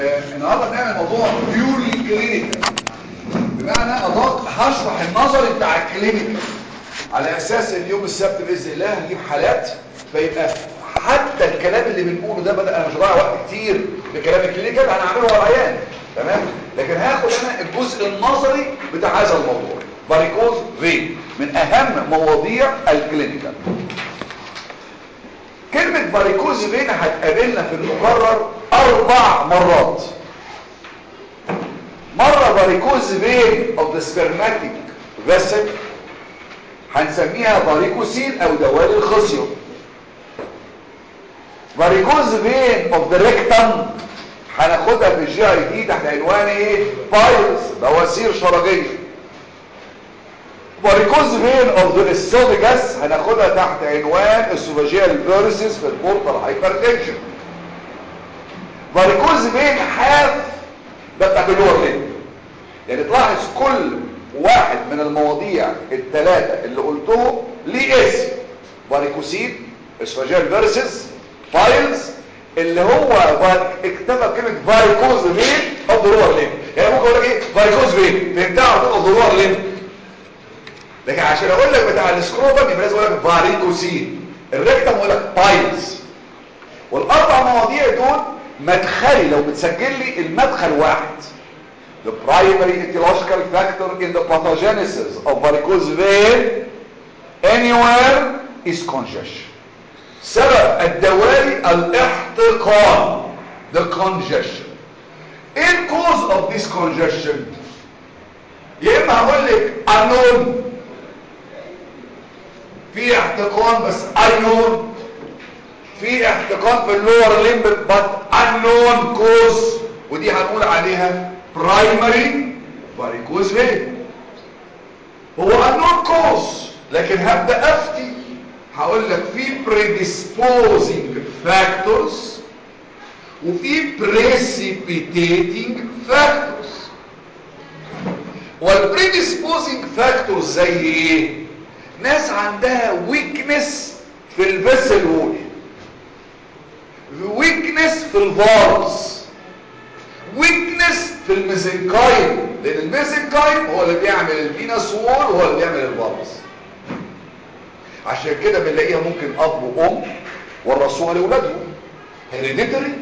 النهارده بنعمل موضوع بيورلي كلينيكال بمعنى ادق هشرح النظري بتاع الكلينيكال على اساس ان يوم السبت باذن الله هنجيب حالات فيبقى حتى الكلام اللي بنقوله ده بدأ انا مش ضايع وقت كتير بكلام الكلينيكال انا هعمله على العيان تمام لكن هاخد انا الجزء النظري بتاع هذا الموضوع باريكوز فين من اهم مواضيع الكلينيكال كلمة باريكوز فين هتقابلنا في المقرر اربع مرات مرة باريكوز فين of the spermatic vessel هنسميها باريكوسيل او دوالي الخصية باريكوز فين of the rectum هناخدها في الجي اي دي تحت عنوان ايه بايلز بواسير شرجيه باريكوز فين اوف ذا اسوفيجاس هناخدها تحت عنوان اسوفاجيال فيرسز في البورتال هايبرتنشن باريكوز فين حاف ده بتاعت اللور لين يعني تلاحظ كل واحد من المواضيع الثلاثه اللي قلتهم ليه اسم باريكوسيد اسوفاجيال فيرسز فايلز اللي هو اكتبها كلمه فاريكوز فين اوف ذا لور لين يعني ممكن اقول لك ايه فاريكوز فين فهمتها على طول اوف ذا لور لين لكن عشان اقول لك بتاع السكروتم يبقى لازم اقول لك فاريكوسين الريكتم اقول لك بايلز والاربع مواضيع دول مدخلي لو بتسجل لي المدخل واحد the primary etiological factor in the pathogenesis of varicose vein anywhere is congestion سبب الدوالي الاحتقان the congestion ايه الكوز of this congestion يا اما هقول لك unknown في احتقان بس unknown في احتقان في اللور ليمب but unknown cause ودي هنقول عليها primary varicose vein هو unknown cause لكن هبدأ افتي هقول لك في predisposing factors وفي precipitating factors والبريديسبوزنج فاكتورز زي ايه ناس عندها ويكنس في الفيسل وول ويكنس في الفارس ويكنس في الميزنكايم لان الميزنكايم هو اللي بيعمل الفينس وول وهو اللي بيعمل الفارس عشان كده بنلاقيها ممكن اب وام ورثوها لاولادهم هيريديتري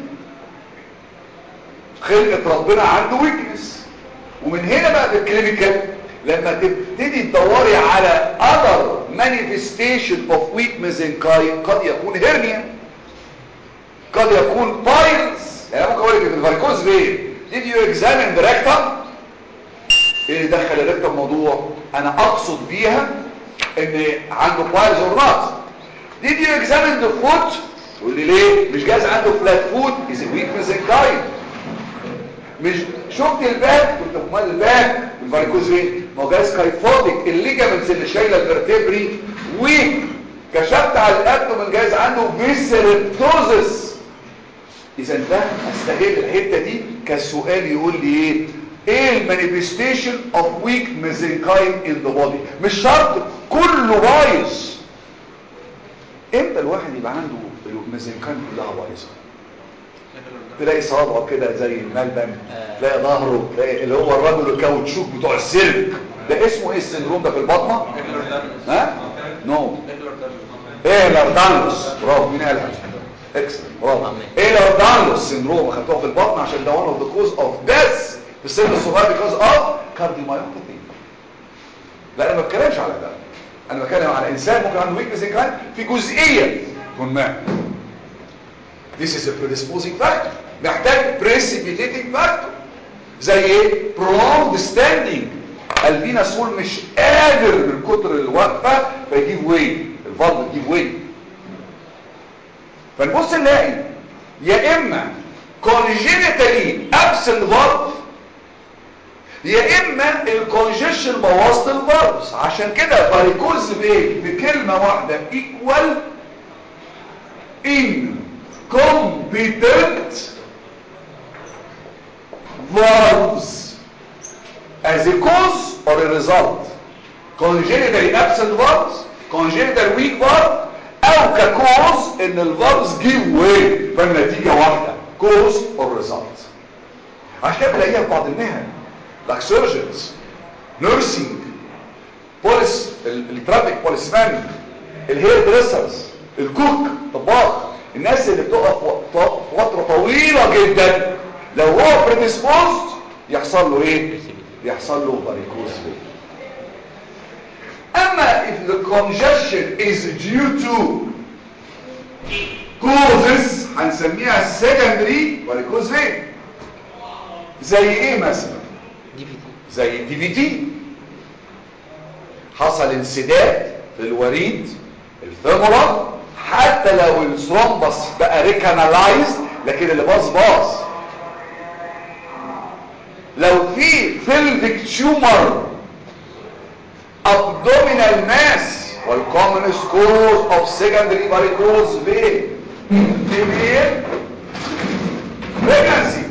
خلقه ربنا عنده ويكنس ومن هنا بقى بالكلينيكال لما تبتدي تدوري على other manifestation of weak mesenchyme قد يكون هرنيا قد يكون بايلز يعني ممكن اقول لك في الفاريكوز فين did you examine the rectum ايه دخل الريكتم موضوع انا اقصد بيها ان عنده بايلز or not did you examine the foot تقول لي ليه مش جايز عنده flat foot is a weak mesenchyme مش شفت الباك كنت امال الباك الفاريكوز فين ما هو جايز كايفوتيك الليجامنتس اللي شايله الفرتبري ويك كشفت على الابدومن جايز عنده فيسريبتوزس اذا ده استغل الحته دي كسؤال يقول لي ايه ايه المانيفستيشن اوف ويك ميزنكايم ان ذا بودي مش شرط كله بايظ امتى الواحد يبقى عنده الميزنكايم كلها بايظه تلاقي صوابعه كده زي الملبن تلاقي ظهره تلاقي اللي هو الرجل الكاوتشوك بتوع السيرك ده اسمه ايه السندروم ده في البطنه ها نو ايلر دانلوس برافو مين قالها اكسلنت برافو ايلر دانلوس سندروم اخدتوها في البطن عشان ده one of the cause of death في السن الصغير because of cardiomyopathy لا انا ما بتكلمش على ده انا بتكلم على انسان ممكن عنده ويكنس كان في جزئيه تكون ما This is a predisposing factor محتاج precipitating factor زي ايه prolonged standing الفينس وول مش قادر من كتر الوقفة فيجيب وي الفالف يجيب وي فنبص نلاقي يا اما congenitally absent valve يا اما الكونجيشن بوظت الفالفز عشان كده فاريكوز بايه بكلمة واحدة equal in competent valves as a cause or a result congenitally absent valves congenital weak valve او ككوز ان الفالفز give way فالنتيجة واحدة cause or result عشان بلاقيها في بعض المهن like surgeons nursing بوليس الترافيك بوليسمان الهير دريسرز الكوك طباخ الناس اللي بتقف وقت- فتره طويله جدا لو هو بريديسبوزد يحصل له ايه يحصل له varicose vein اما if the congestion is due to causes هنسميها secondary varicose vein زي ايه مثلا دي في دي زي الدي في تي حصل انسداد في الوريد الفيمورال حتى لو الثرومبس بقى ريكانالايزد لكن اللي باظ باظ لو في فيلفيك تيومر abdominal mass والcommonest cause of secondary varicose vein female pregnancy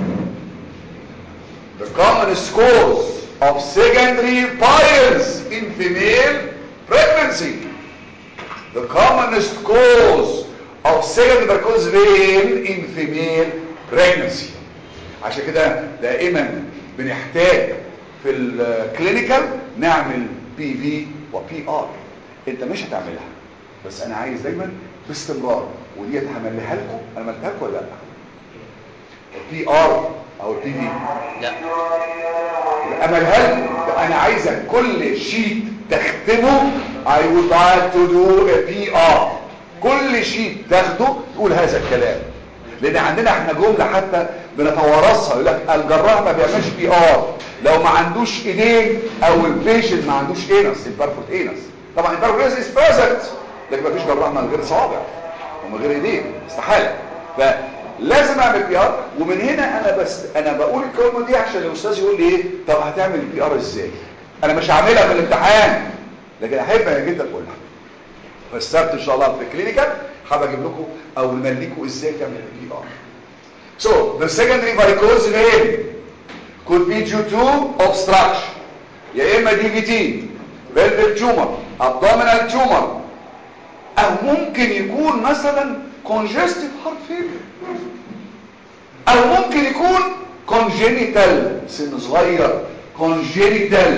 the commonest cause of secondary piles in female pregnancy the commonest cause of secondary varicose vein in female pregnancy عشان كده دائما بنحتاج في الكلينيكال نعمل بي في وبي ار انت مش هتعملها بس انا عايز دايما باستمرار وديت همليها لكم انا ملتها لكم ولا لا البي ار او البي في لا املها لكم انا عايزك كل شيت تختمه I would like to do a PR كل شيت تاخده تقول هذا الكلام لان عندنا احنا جملة حتى بنتوارثها يقول لك الجراح ما بيعملش بي ار لو ما عندوش ايدين او البيشنت ما عندوش انس البرفوت انس طبعا البرفوت انس از بريزنت لكن ما فيش جراح من غير صوابع ومن غير ايدين استحاله فلازم اعمل بي ار ومن هنا انا بس انا بقول الكلمه دي عشان الاستاذ يقول لي ايه طب هتعمل البي ار ازاي انا مش هعملها في الامتحان لكن احب انا جدا اقولها فالسبت ان شاء الله في الكلينيكال هبقى اجيب لكم او نمليكم ازاي تعمل البي ار So, the secondary varicose vein could be due to obstruction. يا اما دي في تي pelvic tumor abdominal tumor او ممكن يكون مثلا congestive heart failure او ممكن يكون congenital سن صغير congenital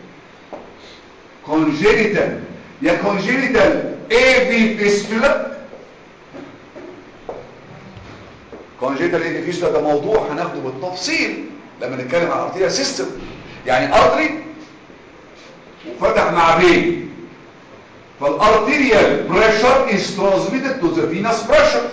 congenital يا congenital AV fistula congenital AV fistula ده موضوع هناخده بالتفصيل لما نتكلم عن arterial system يعني artery وفتح مع فين فالارتيريال بريشر is transmitted to the venous pressure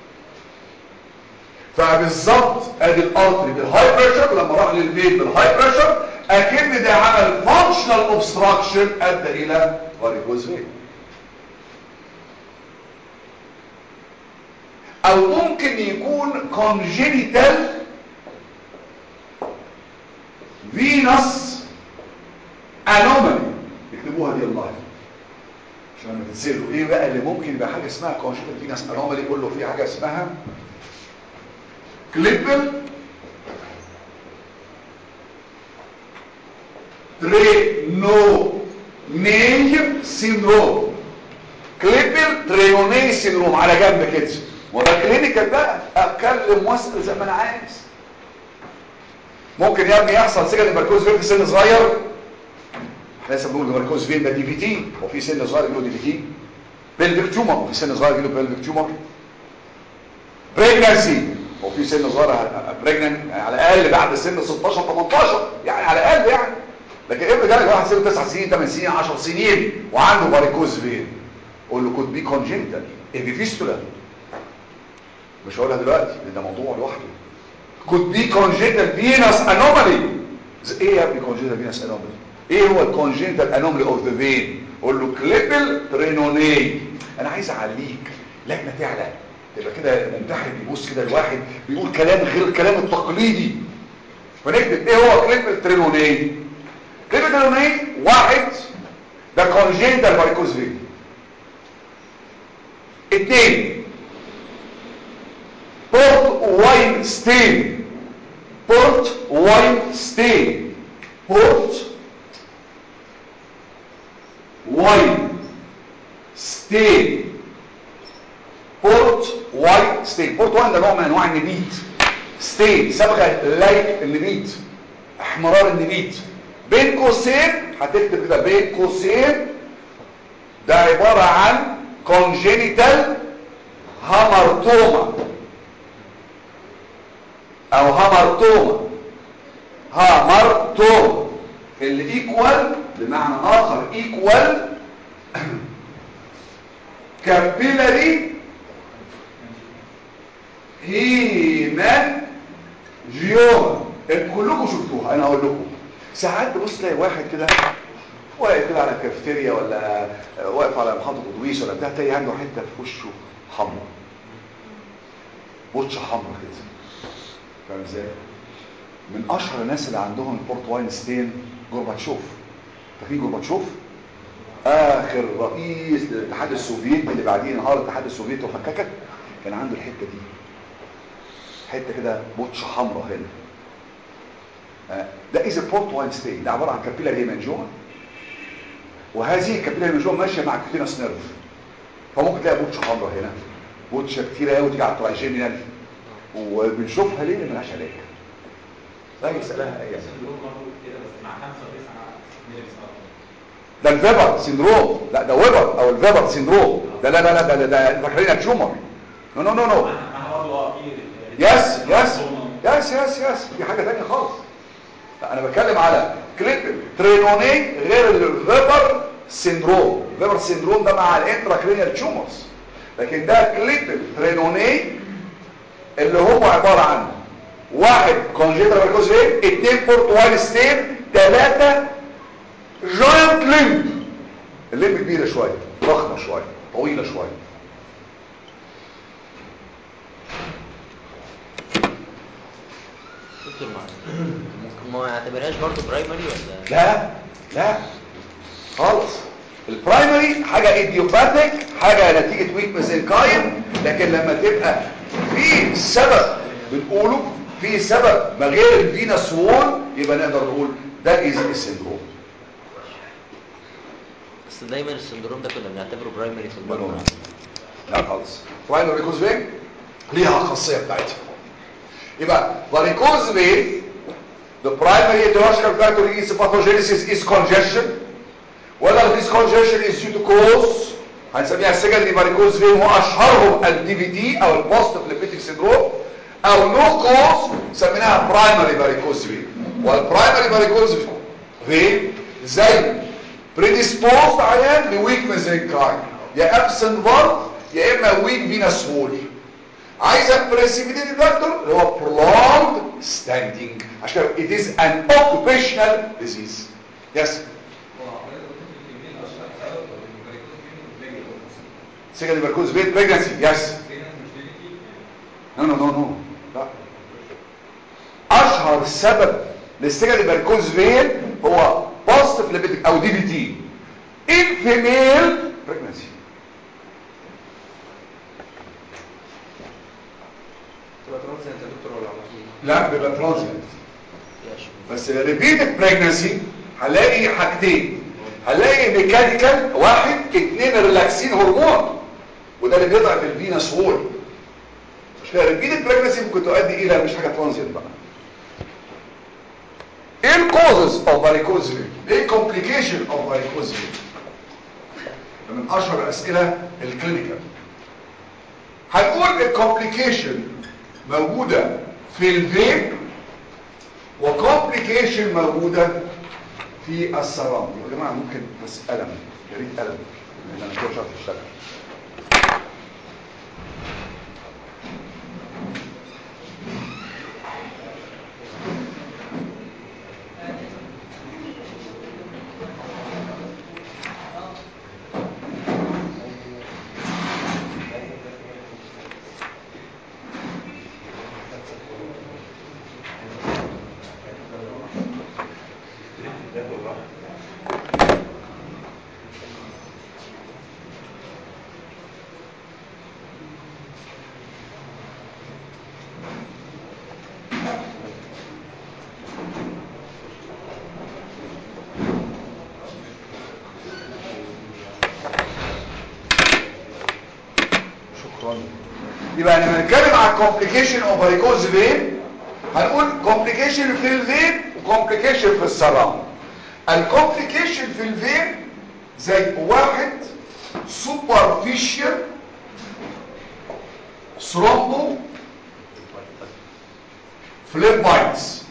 فبالظبط ادي الارتري بالهاي بريشر لما راح للفين بالهاي بريشر اكن ده عمل فانكشنال اوبستراكشن ادى الى varicose vein او ممكن يكون congenital venous anomaly اكتبوها دي الله عشان لما تتسالوا ايه بقى اللي ممكن يبقى حاجه اسمها congenital venous anomaly يقول له في حاجه اسمها كليبل ترينوني سيندروم كليبل ترينوني سيندروم على جنب كده وده كلينيكال بقى اتكلم واسال زي ما انا عايز ممكن يا ابني يحصل سجن مركوز فين في سن صغير احنا لسه بنقول مركوز فين ده دي في تي وفي سن صغير يقولوا دي في تي بيلفيك تومر وفي سن صغير يقولوا بيلفيك تومر بريجنسي وفي سن صغير بريجنن على الاقل بعد سن 16 18 يعني على الاقل يعني لكن ابن جالك واحد سنه 9 سنين 8 سنين 10 سنين وعنده باريكوز فين قول له كود بي كونجنتال ايه فيستولا مش هقولها دلوقتي لان ده موضوع لوحده كود بي كونجنتال فينس انومالي ايه يا ابني كونجنتال فينس انومالي ايه هو الكونجنتال انومالي اوف ذا فين قول له كليبل ترينوني انا عايز اعليك لجنه تعلى تبقى كده ممتحن بيبص كده الواحد بيقول كلام غير الكلام التقليدي فنكتب ايه هو كليبل ترينوني كليبل ترينوني واحد ده كونجنتال فاريكوز فين اتنين بورت واين ستين بورت واين ستين بورت واين ستين بورت واين ستين بورت واين ده نوع من انواع النبيت ستين صبغه لايك النبيت احمرار النبيت بين قوسين هتكتب كده بين قوسين ده عباره عن congenital هامرتوما او هامرتوما هامرتوما اللي ايكوال بمعنى اخر ايكوال كابيلاري هيمان جيوما كلكم شفتوها انا اقول لكم ساعات تبص تلاقي واحد كده واقف كده على كافتيريا ولا واقف على محطه اتوبيس ولا بتاع تلاقي عنده حته في وشه حمرا بوتشه حمرا كده فاهم ازاي من اشهر الناس اللي عندهم البورت واين ستين جورباتشوف فاكرين جورباتشوف اخر رئيس للاتحاد السوفيتي اللي بعدين انهار الاتحاد السوفيتي وفككك كان عنده الحته دي حته كده بوتشه حمراء هنا آه، ده از بورت واين ستين ده عباره عن كابيلاري هيمانجوما وهذه الكابيلاري هيمانجوما ماشيه مع كوتينس نيرف فممكن تلاقي بوتشه حمراء هنا بوتشه كتيره قوي تيجي على الترايجيمينال وبنشوفها ليه لان ملهاش علاج لا يسالها اي ده الفيبر سيندروم لا ده ويبر او الفيبر سيندروم ده لا لا لا ده ده فاكرين تشومر نو نو نو نو يس يس يس يس يس دي حاجه ثانيه خالص لا انا بتكلم على كليبل ترينوني غير الفيبر سيندروم الفيبر سيندروم ده مع الانتراكرينيال تيومرز لكن ده كليبل ترينوني اللي هو عباره عن واحد كونجيتال ماركوز ايه اتنين بورت واين ستين ثلاثه جاينت ليمب الليمب كبيره شويه ضخمه شويه طويله شويه دكتور معلش ممكن ما يعتبرهاش برضه برايمري ولا لا لا خالص البرايمري حاجة ايديوباثيك حاجة نتيجة ويك ميزنكاين لكن لما تبقى في سبب بنقوله في سبب ما غير الفينس وول يبقى نقدر نقول ده از السندروم بس دايما السندروم ده كنا بنعتبره برايمري في لا البطن لا خالص برايمري ريكوز فين ليها الخاصية بتاعتها يبقى varicose vein the primary etiological factor is pathogenesis is congestion whether this congestion is due to cause هنسميها secondary varicose vein هو اشهرهم الدي في دي او البوست فليبيتيك سيندروم او no cause سميناها primary varicose vein والبرايمري varicose vein زي predisposed عيان لويك ميزنكاين يا absent valve يا اما weak venous wall عايزه بريسيبيتيتي فاكتور اللي هو prolonged standing عشان it is an occupational disease yes secondary varicose vein pregnancy yes no no no no لا اشهر سبب للسكندري varicose vein هو post phlebitic او دي في تي in female pregnancy تبقى ترانزيت يا دكتور ولا على طول لا بيبقى ترانزيت يا شو بس ريبيتد بريجنسي هلاقي حاجتين هلاقي ميكانيكال واحد اتنين ريلاكسين هرمون وده اللي بيضعف الفينس وول مش كده ريبيتد بريجنسي ممكن تؤدي الى مش حاجه ترانزيت بقى ايه الكوزز اوف فاريكوز فين ايه كومبليكيشن اوف فاريكوز فين من اشهر الاسئله الكلينيكال هنقول الكومبليكيشن موجوده في الفين وكومبليكيشن موجودة في السرام يا جماعة ممكن بس قلم يا ريت قلم لان انا كده مش عارف اشتغل شكرا يبقى لما نتكلم على complication of varicose vein هنقول كومبليكيشن في الفين وكومبليكيشن في السراوند الكومبليكيشن في الفين زي واحد سوبرفيشال ثرومبو فليب بايتس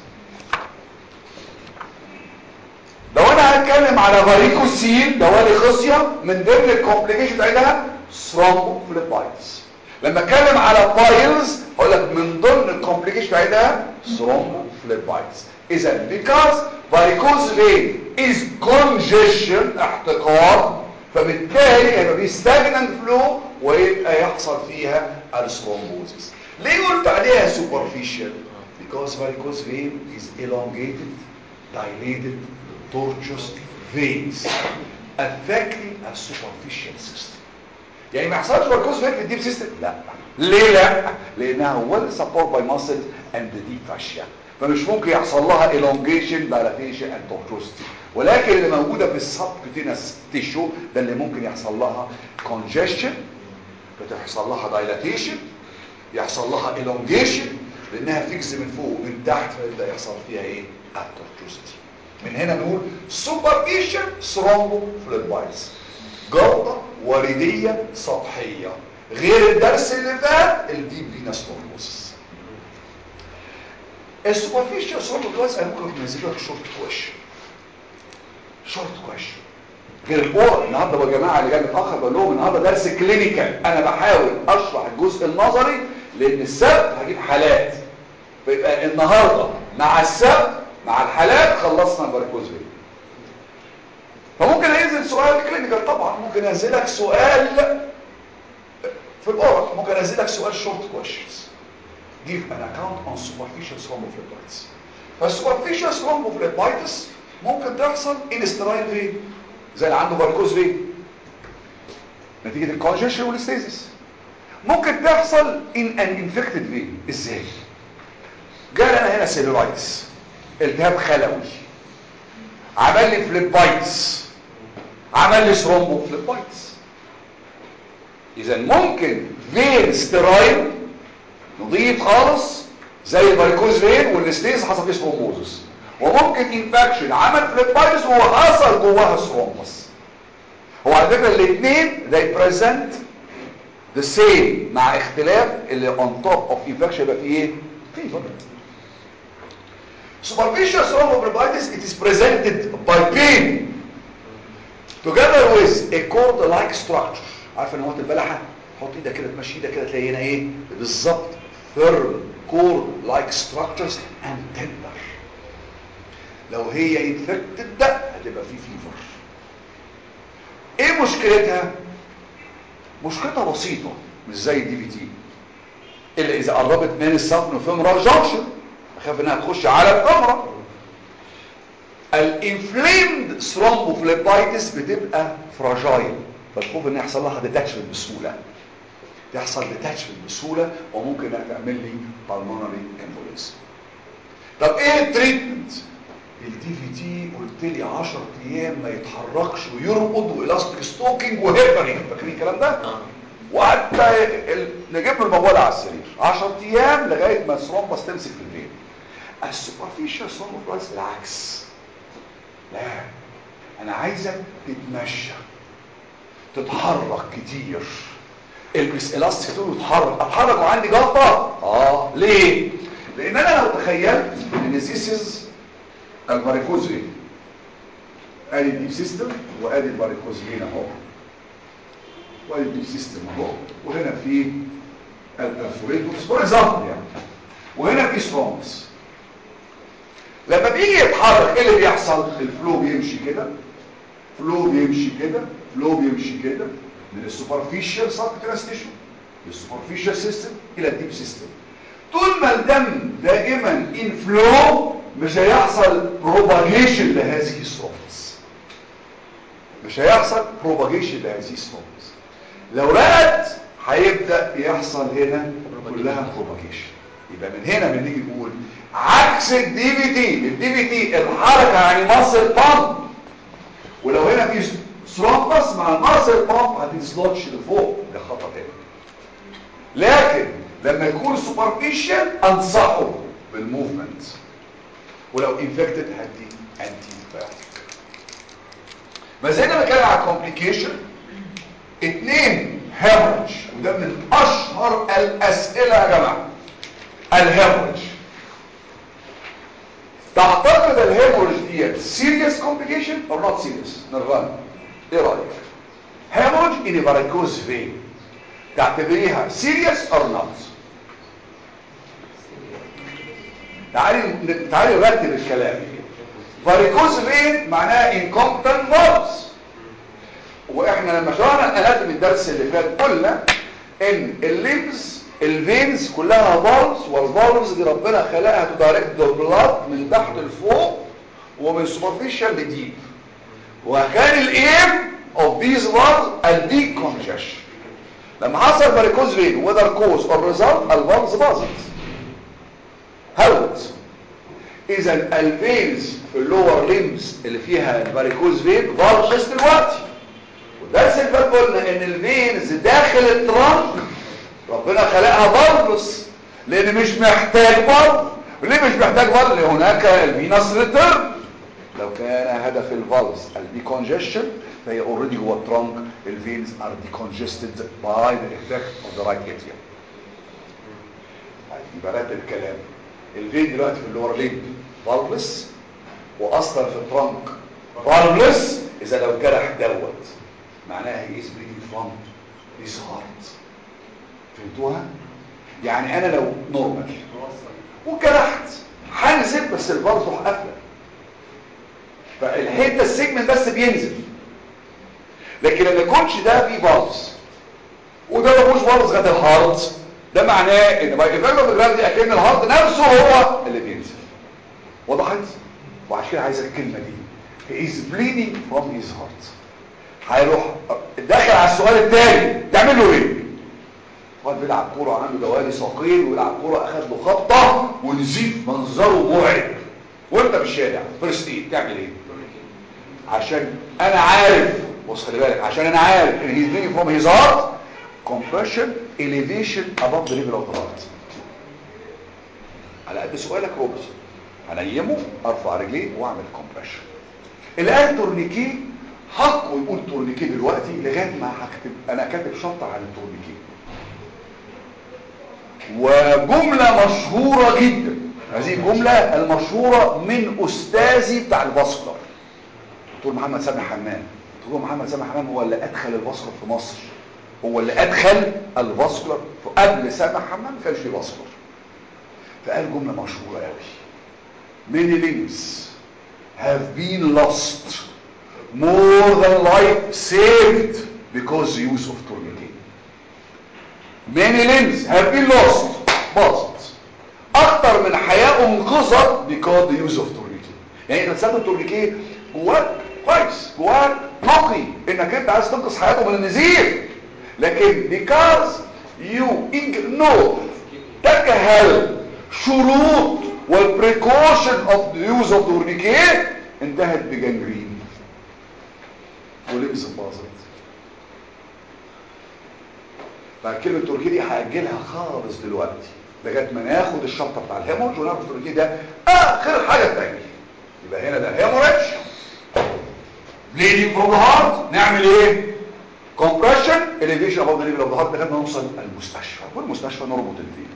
لو انا هتكلم على فاريكوسيل دوالي خصيه من ضمن الكومبليكيشن بتاعتها ثرومبو فليب بايتس لما اتكلم على بايلز هقول لك من ضمن الكومبليكيشن بتاعتها ثرومبو فليب بايتس اذا because varicose vein is congestion احتقار فبالتالي هيبقى في stagnant flow ويبقى يحصل فيها الثرومبوزيس ليه قلت عليها superficial because varicose vein is elongated dilated tortuous veins affecting a superficial system يعني ما يحصلش varicose vein في الديب سيستم لا ليه لا لانها well support by muscles and the deep fascia فمش ممكن يحصل لها elongation dilatation and tortuosity ولكن اللي موجوده في السبكوتينس تيشو ده اللي ممكن يحصل لها congestion بتحصل لها dilatation يحصل لها elongation لانها فيكس من فوق ومن تحت فيبدا يحصل فيها ايه التورتوسيتي من هنا نقول سوبرفيشن ثرومبو فلويدز جلطه ورديه سطحيه غير الدرس اللي فات الديب فينس ثرومبوسس السوبرفيشال ثرومبو فلويدز انا ممكن انزل لك شورت كويشن شورت كويشن غير البور النهارده يا جماعه اللي جاي متاخر بقول لهم النهارده درس كلينيكال انا بحاول اشرح الجزء النظري لان السبت هجيب حالات فيبقى النهارده مع السبت مع الحالات خلصنا الباركوز فين فممكن انزل سؤال كلينيكال طبعا ممكن انزلك سؤال في الاورال ممكن انزلك سؤال شورت كويشنز give an account on superficial thrombophlebitis فالسوبرفيشال thrombophlebitis ممكن تحصل in sterile vein زي اللي عنده باركوز فين نتيجة الكونجيشن والستيزيس ممكن تحصل in an infected vein ازاي جالي انا هنا سيلولايتس التهاب خلوي عمل لي فليبايتس عمل لي ثرومبو فليبايتس اذا ممكن فين سترايل نضيف خالص زي الباركوز فين والستيز حصل فيه ثرومبوزس وممكن انفكشن عمل فليبايتس وهو حصل جواها ثرومبس هو على فكره الاثنين they present the same مع اختلاف اللي on top of infection يبقى فيه ايه fever superficial thrombophlebitis it is presented by pain together with a cord-like structure عارف ان هو البلحه حط ايدك كده تمشي ايدك كده تلاقي هنا ايه بالظبط firm cord-like structures and tender لو هي انفكتد هتبقى في فيفر ايه مشكلتها مشكلتها بسيطة مش زي الدي في تي الا اذا قربت من السفن وفيمرال جانكشن اخاف انها تخش على الفمرة الانفليمد ثرومبوفليبايتس بتبقى فراجايل فالخوف ان يحصل لها ديتاتشمنت بسهولة يحصل ديتاتشمنت بسهولة وممكن انها تعمل لي بالمونري امبوليزم طب ايه التريتمنت الدي في تي قلت لي 10 ايام ما يتحركش ويرقد والاستيك ستوكينج وهيبرين فاكرين الكلام ده وحتى ال- نجيب له الموال على السرير 10 ايام لغايه ما الثرومبس تمسك في الفين السوبرفيشال ثرومبوفلايتس بالعكس لا انا عايزك تتمشى تتحرك كتير البس الاستيك تقول اتحرك اتحرك وعندي جلطه اه ليه لان انا لو تخيلت ان ذيس الباريكوز فين ادي الديب سيستم وادي الباريكوز فين اهو وادي الديب سيستم اهو وهنا في البرفوريتورز فور اكزامبل يعني وهنا في سترونجز لما بيجي يتحرك ايه اللي بيحصل الفلو بيمشي كده فلو بيمشي كده فلو بيمشي كده من السوبرفيشال سبكتراس تيشو للسوبرفيشال سيستم الى الديب سيستم طول ما الدم دائما ان فلو مش هيحصل بروباجيشن لهذه الثرومبس مش هيحصل بروباجيشن لهذه الثرومبس لو رقت هيبدا يحصل هنا كلها بروباجيشن يبقى من هنا بنيجي نقول عكس الدي في تي الدي في تي الحركه يعني مصر بامب ولو هنا في ثرومبس مع المصر بامب هتسلوتش لفوق ده خطا تاني لكن لما يكون سوبرفيشال انصحه بالموفمنت ولو انفكتد هدي انتي بايوتيك ما زلنا بنتكلم على كومبليكيشن اتنين هيموريج وده من اشهر الاسئله يا جماعه الهيموريج تعتقد الهيموريج ديت سيريس كومبليكيشن اور نوت سيريس نرفان ايه رايك هيموريج ان فاريكوز فين تعتبريها سيريس اور نوت تعالي تعالي نرتب الكلام فاريكوز فين معناها incompetent valves واحنا لما شرحنا الاناتومي الدرس اللي فات قلنا ان الليمز الفينز كلها فالفز والفالفز دي ربنا خلقها تدايركت بلاد من تحت لفوق ومن سوبرفيشال لديب وكان الايم اوف ذيز فالفز الدي كونجكشن لما حصل فاريكوز فين وذر كوز اور ريزلت الفالفز باظت هلت اذا الفينز في اللور ليمز اللي فيها الفاريكوز فين فالفز دلوقتي ودرس الفات قلنا ان الفينز داخل الترنك ربنا خلقها فالفز لان مش محتاج فالف ليه مش محتاج فالف لان هناك الفينس ريتيرن لو كان هدف الفالفز الديكونجشن فهي اوريدي جوه الترنك الفينز ار ديكونجستد باي ذا افكت اوف ذا رايت اتريوم يبقى رد الكلام الفين دلوقتي في اللور ليمب فالفز واصلا في الترنك فالفز اذا لو جرح دوت معناها هي از بريدنج فروم هيز هارت فهمتوها يعني انا لو نورمال وجرحت هنزل بس الفالف تروح قافله فالحته السيجمنت بس بينزل لكن لما يكونش ده فيه فالفز وده ما فيهوش فالفز غير الهارت ده معناه ان باي افكت اوف جرافيتي اكن الهارت نفسه هو اللي بينزل وضحت وعشان كده عايز الكلمه دي he is bleeding from his heart هيروح داخل على السؤال الثاني تعمل له ايه هو بيلعب كوره عنده دوالي ساقين ويلعب كوره اخد له خبطه ونزيف منظره مرعب وانت في الشارع فيرست ايد تعمل ايه عشان انا عارف بص خلي بالك عشان انا عارف ان هيز بينج فروم هيز هارت compression elevation above the level of the heart على قد سؤالك روبس هنيمه ارفع رجليه واعمل compression اللي قال تورنيكيه حقه يقول تورنيكيه دلوقتي لغايه ما هكتب انا كاتب شطر عن التورنيكيه وجمله مشهوره جدا هذه الجمله المشهوره من استاذي بتاع الباسكولار دكتور محمد سامح حمام دكتور محمد سامح حمام هو اللي ادخل الباسكولار في مصر هو اللي ادخل الباسكولار قبل سامح حمام ما كانش في باسكولار فقال جمله مشهوره قوي many limbs have been lost more than life saved because the use of tourniquet many limbs have been lost باظت اكتر من حياه انقذت because the use of tourniquet يعني انت تستخدم التورنيكيه جواك كويس جواك نقي انك انت عايز تنقذ حياته من النزيف لكن because you ignore تجهل شروط والبريكوشن اوف ذا يوز اوف تورنيكيه انتهت بجنجرين ولبس باظت فكلمه تركي دي هاجلها خالص دلوقتي لغايه ما ناخد الشنطه بتاع الهيمورج وناخد التركي ده اخر حاجه تاني يبقى هنا ده هيمورج بليدنج فروم ذا هارت نعمل ايه كومبريشن اليفيشن اباف ذا ليفل اوف ذا هارت لغايه ما نوصل المستشفى والمستشفى نربط الاثنين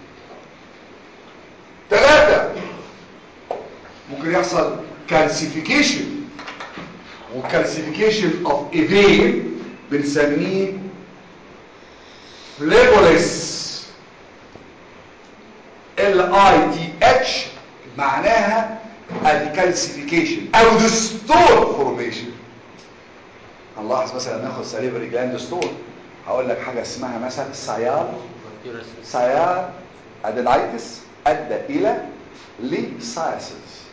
ثلاثه ممكن يحصل كالسيفيكيشن وكالسيفيكيشن اوف ايفين بنسميه فليبوليس ال اي تي اتش معناها الكالسيفيكيشن او دستور فورميشن هنلاحظ مثلا ناخد ساليفري جلاند ستون هقول لك حاجه اسمها مثلا سيار سيار ادينايتس ادى الى ليسايسس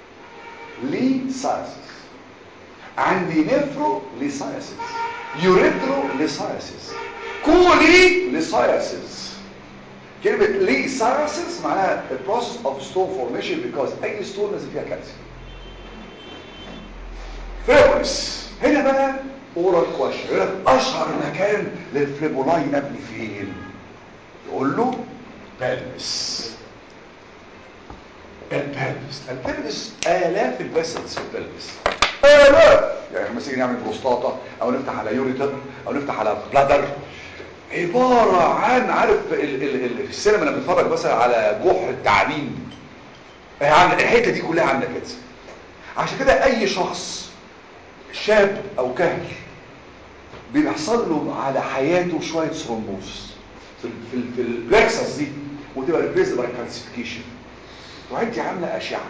ليسايسس عندي نفرو ليسايسس يوريترو ليسايسس كولي ليسايسس كلمة ليسايسس معناها the process of stone formation because اي stone لازم فيها كالسيوم فيبرس هنا بقى اورال كويشن يقول لك اشهر مكان للفليبولاي نبني فين يقول له بلبس البلفس البلفس آلاف الفيسلز في البلفس آلاف يعني احنا مثلا نعمل بروستاتا او نفتح على يوريتر او نفتح على بلادر عبارة عن عارف ال ال ال في السينما لما بنتفرج مثلا على جحر التعابين هي عاملة الحتة دي كلها عاملة كده عشان كده اي شخص شاب او كهل بيحصل له على حياته شوية ثرومبوز في ال في ال في البلكسس دي وتبقى ريبليس باي كالسيفيكيشن وانت عامله اشعه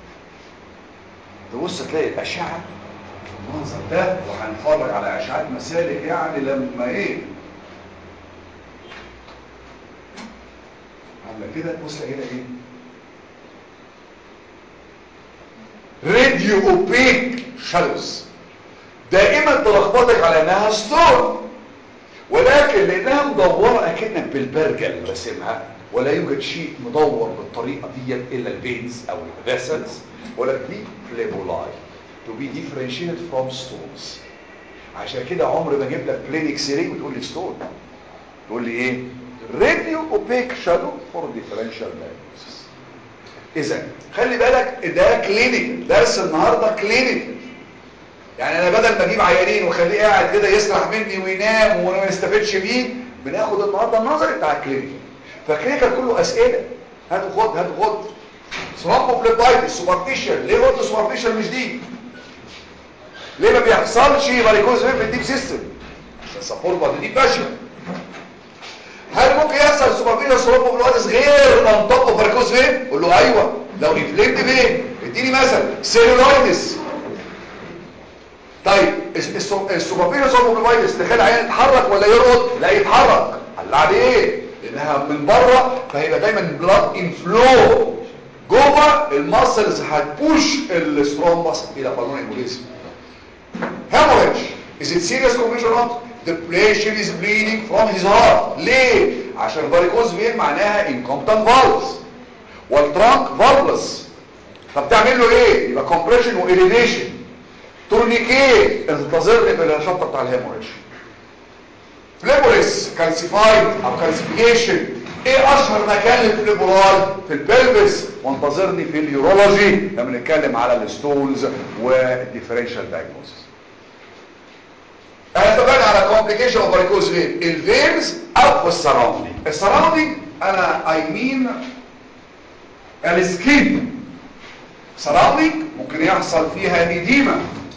تبص تلاقي الاشعه المنظر ده وهنتفرج على اشعه مسالك يعني لما ايه عامله كده تبص تلاقي هنا ايه راديو اوبيك شادوز دائما تلخبطك على انها ستون ولكن لانها مدوره اكنك بالبرجل راسمها ولا يوجد شيء مدور بالطريقه دي الا الفينز او الفيسلز ولكن دي فليبولاي to be differentiated from stones عشان كده عمر ما اجيب لك بلين اكس راي وتقول لي ستون تقول لي ايه راديو اوبيك شادو فور ديفرنشال دايجنوستس اذا خلي بالك ده كلينيك درس النهارده كلينيك يعني انا بدل ما اجيب عيانين واخليه قاعد كده يسرح مني وينام وما يستفدش بيه بناخد النهارده النظري بتاع الكلينيك فالكلينيكال كله اسئله هاتوا خد هاتوا خد سرامبو فليبايتس سوبرفيشال ليه قلت سوبرفيشال مش دي ليه ما بيحصلش فاريكوز في الديب سيستم عشان سبورت بعد دي فاشل هل ممكن يحصل سوبرفيشال سرامبو فليبايتس غير اون توب اوف فاريكوز فين قول له ايوه لو انفليمد فين اديني مثلا سيلولايتس طيب السوبرفيشال سرامبو فليبايتس تخيل عيان يتحرك ولا يرقد لا يتحرك قال عليه لانها من بره فهيبقى دايما بلاد انفلو جوه الماسلز هتبوش السترومبس الى بالون امبوليزم hemorrhage is it serious condition or not the patient is bleeding from his heart ليه عشان varicose vein معناها incompetent valves والترانك valveless فبتعمل له ايه يبقى compression وإرينيشن تورنيكيه انتظرني في الشطه بتاع الهيموريج فليبوليس كالسيفايد او كالسيفيكيشن ايه اشهر مكان للفليبولاي في البلفس وانتظرني في اليورولوجي لما نتكلم على الستونز والديفرنشال دايجنوستس انا اتفقنا على كومبليكيشن اوف فاريكوز فين الفينز او السراوندينج السراوندينج انا اي مين السكين سراوندينج ممكن يحصل فيها ايديما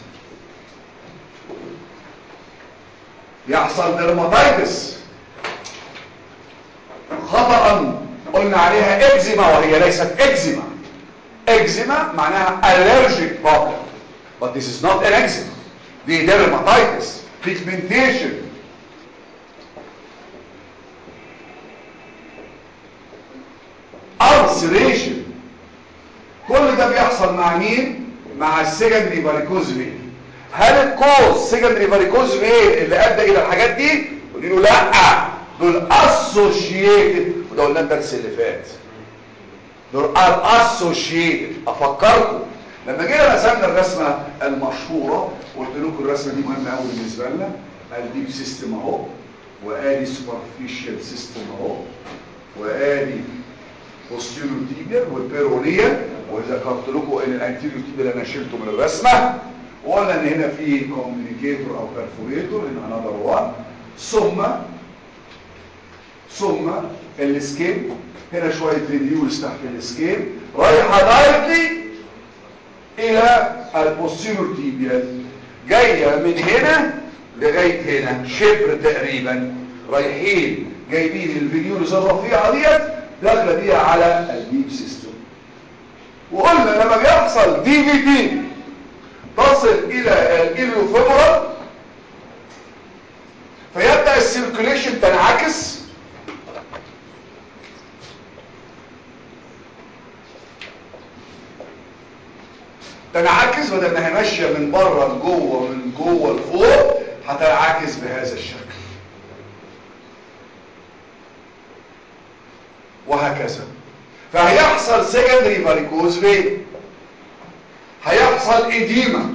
يحصل ديرماتايتس خطأ قلنا عليها اكزيما وهي ليست اكزيما اكزيما معناها allergic problem but this is not an eczema دي dermatitis pigmentation ulceration كل ده بيحصل مع مين مع السكندري فاريكوز فين هل الكوز سكندري فاريكوز فين اللي ادى الى الحاجات دي قولي له لا دول اسوشيتد وده قلنا الدرس اللي فات دول ار اسوشيتد افكركم لما جينا رسمنا الرسمه المشهوره قلت لكم الرسمه دي مهمه قوي بالنسبه لنا الديب سيستم اهو وادي سوبرفيشال سيستم اهو وادي posterior tibial والبيرونيال وذكرت لكم ان الانتيريور tibial انا شلته من الرسمه وقلنا ان هنا في كوميونيكيتور او بيرفوريتور ان انذر وان ثم ثم السكين هنا شويه فيديوز تحت السكين رايحه دايركتلي الى البوستيريور تيبيال جايه من هنا لغايه هنا شبر تقريبا رايحين جايبين الفيديوز الرفيعه ديت داخله بيها على الديب سيستم وقلنا لما بيحصل دي في تي تصل الى الاليوفيمورال فيبدا السيركوليشن تنعكس تنعكس بدل ما هي ماشيه من بره لجوه من جوه لفوق هتنعكس بهذا الشكل وهكذا فهيحصل سكندري فاريكوز فين هيحصل اديمه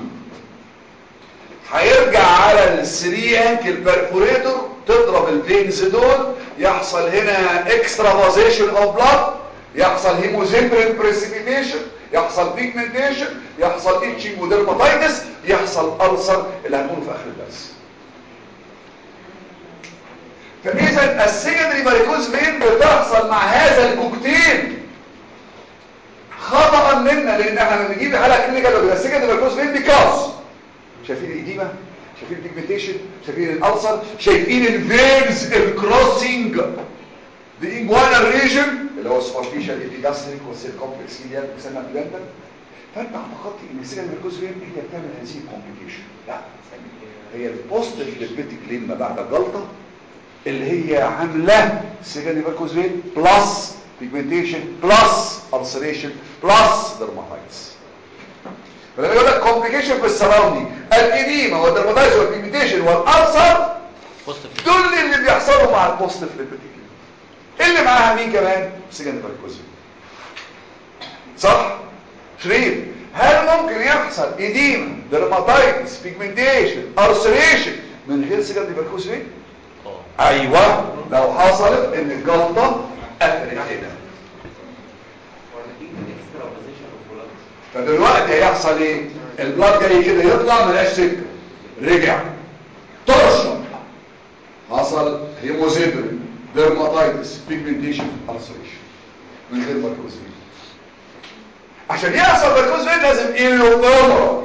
هيرجع على السري انكل بيرفوريتور تضرب الفينز دول يحصل هنا اكسترافازيشن اوف بلاد يحصل هيموزيمبرين بريسيبيتيشن يحصل بيجمنتيشن يحصل اتشنج وديرماتايتس يحصل ألسر اللي هنقوله في اخر الدرس فاذا السكندري فاريكوز فين بتحصل مع هذا الكوكتيل خطأ منا لان احنا لما بنجيب حاله كلينيكال بيبقى السكندري فاريكوز فين بيكاز شايفين الاديمه شايفين البيجمنتيشن شايفين الالسر شايفين الفينز الكروسنج the inguinal region اللي هو superficial epigastric والسيل كومبلكس اللي بيسمى بلاندا فانت اعتقدت ان السيجن ميركوز فين هي بتعمل هذه الكومبليكيشن لا هي البوست ليبيتيك لما بعد الجلطه اللي هي عامله سيجن ميركوز فين بلس بيجمنتيشن بلس ulceration بلس dermatitis فلما يقول لك كومبليكيشن في السراوندينج الاديمه والدرماتايتس والبيجمنتيشن والالسر بوزيتيف دول اللي بيحصلوا مع البوست ليبيتيك اللي معاها مين كمان سجن بالكوزين صح شريف هل ممكن يحصل اديما درماتايتس بيجمنتيشن ارسليشن من غير سجن بالكوزين اه ايوه لو حصلت ان الجلطه قفلت هنا فدلوقتي هيحصل ايه البلاد جاي كده يطلع ملهاش سكه رجع ترشق حصل هيموزيبرين ديرماتايتس بيجمنتيشن ulceration من غير فاركوزين عشان يحصل فاركوزين لازم ايلوبومرا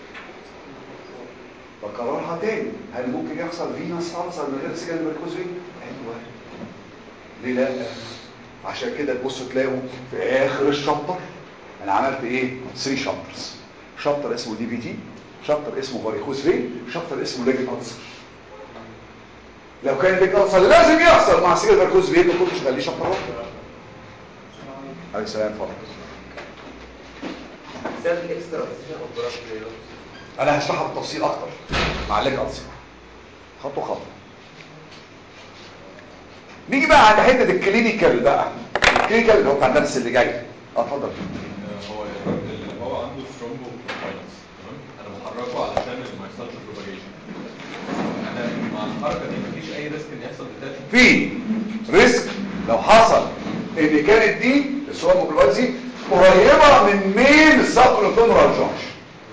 بكررها تاني هل ممكن يحصل فينس ulcer من غير سجن فاركوزين ايوه ليه لا عشان كده تبصوا تلاقوا في اخر الشابتر انا عملت ايه 3 شابترز شابتر اسمه دي بي تي شابتر اسمه فاريكوز فين شابتر اسمه ليجن ألسر لو كان ليجن ألسر لازم يحصل مع سيجن فاريكوز فين ما كنتش خليه شابتر واحد عليه السلام فضل بسبب الاكسترا بوزيشن اوف بلاك انا هشرحها بالتفصيل اكتر مع ليجن ألسر خطوه خطوه نيجي بقى عند حته الكلينيكال بقى الكلينيكال اللي هو بتاع الدرس اللي جاي اه اتفضل هو الراجل اللي هو عنده سترومبو فايتس تمام انا بحركه علشان ما يحصلش بروباجيشن انا مع الحركه دي مفيش اي ريسك ان يحصل ديتاتشمنت في ريسك لو حصل ان كانت دي السواموجلوبالزي قريبه من مين السابلوفيمورال جونش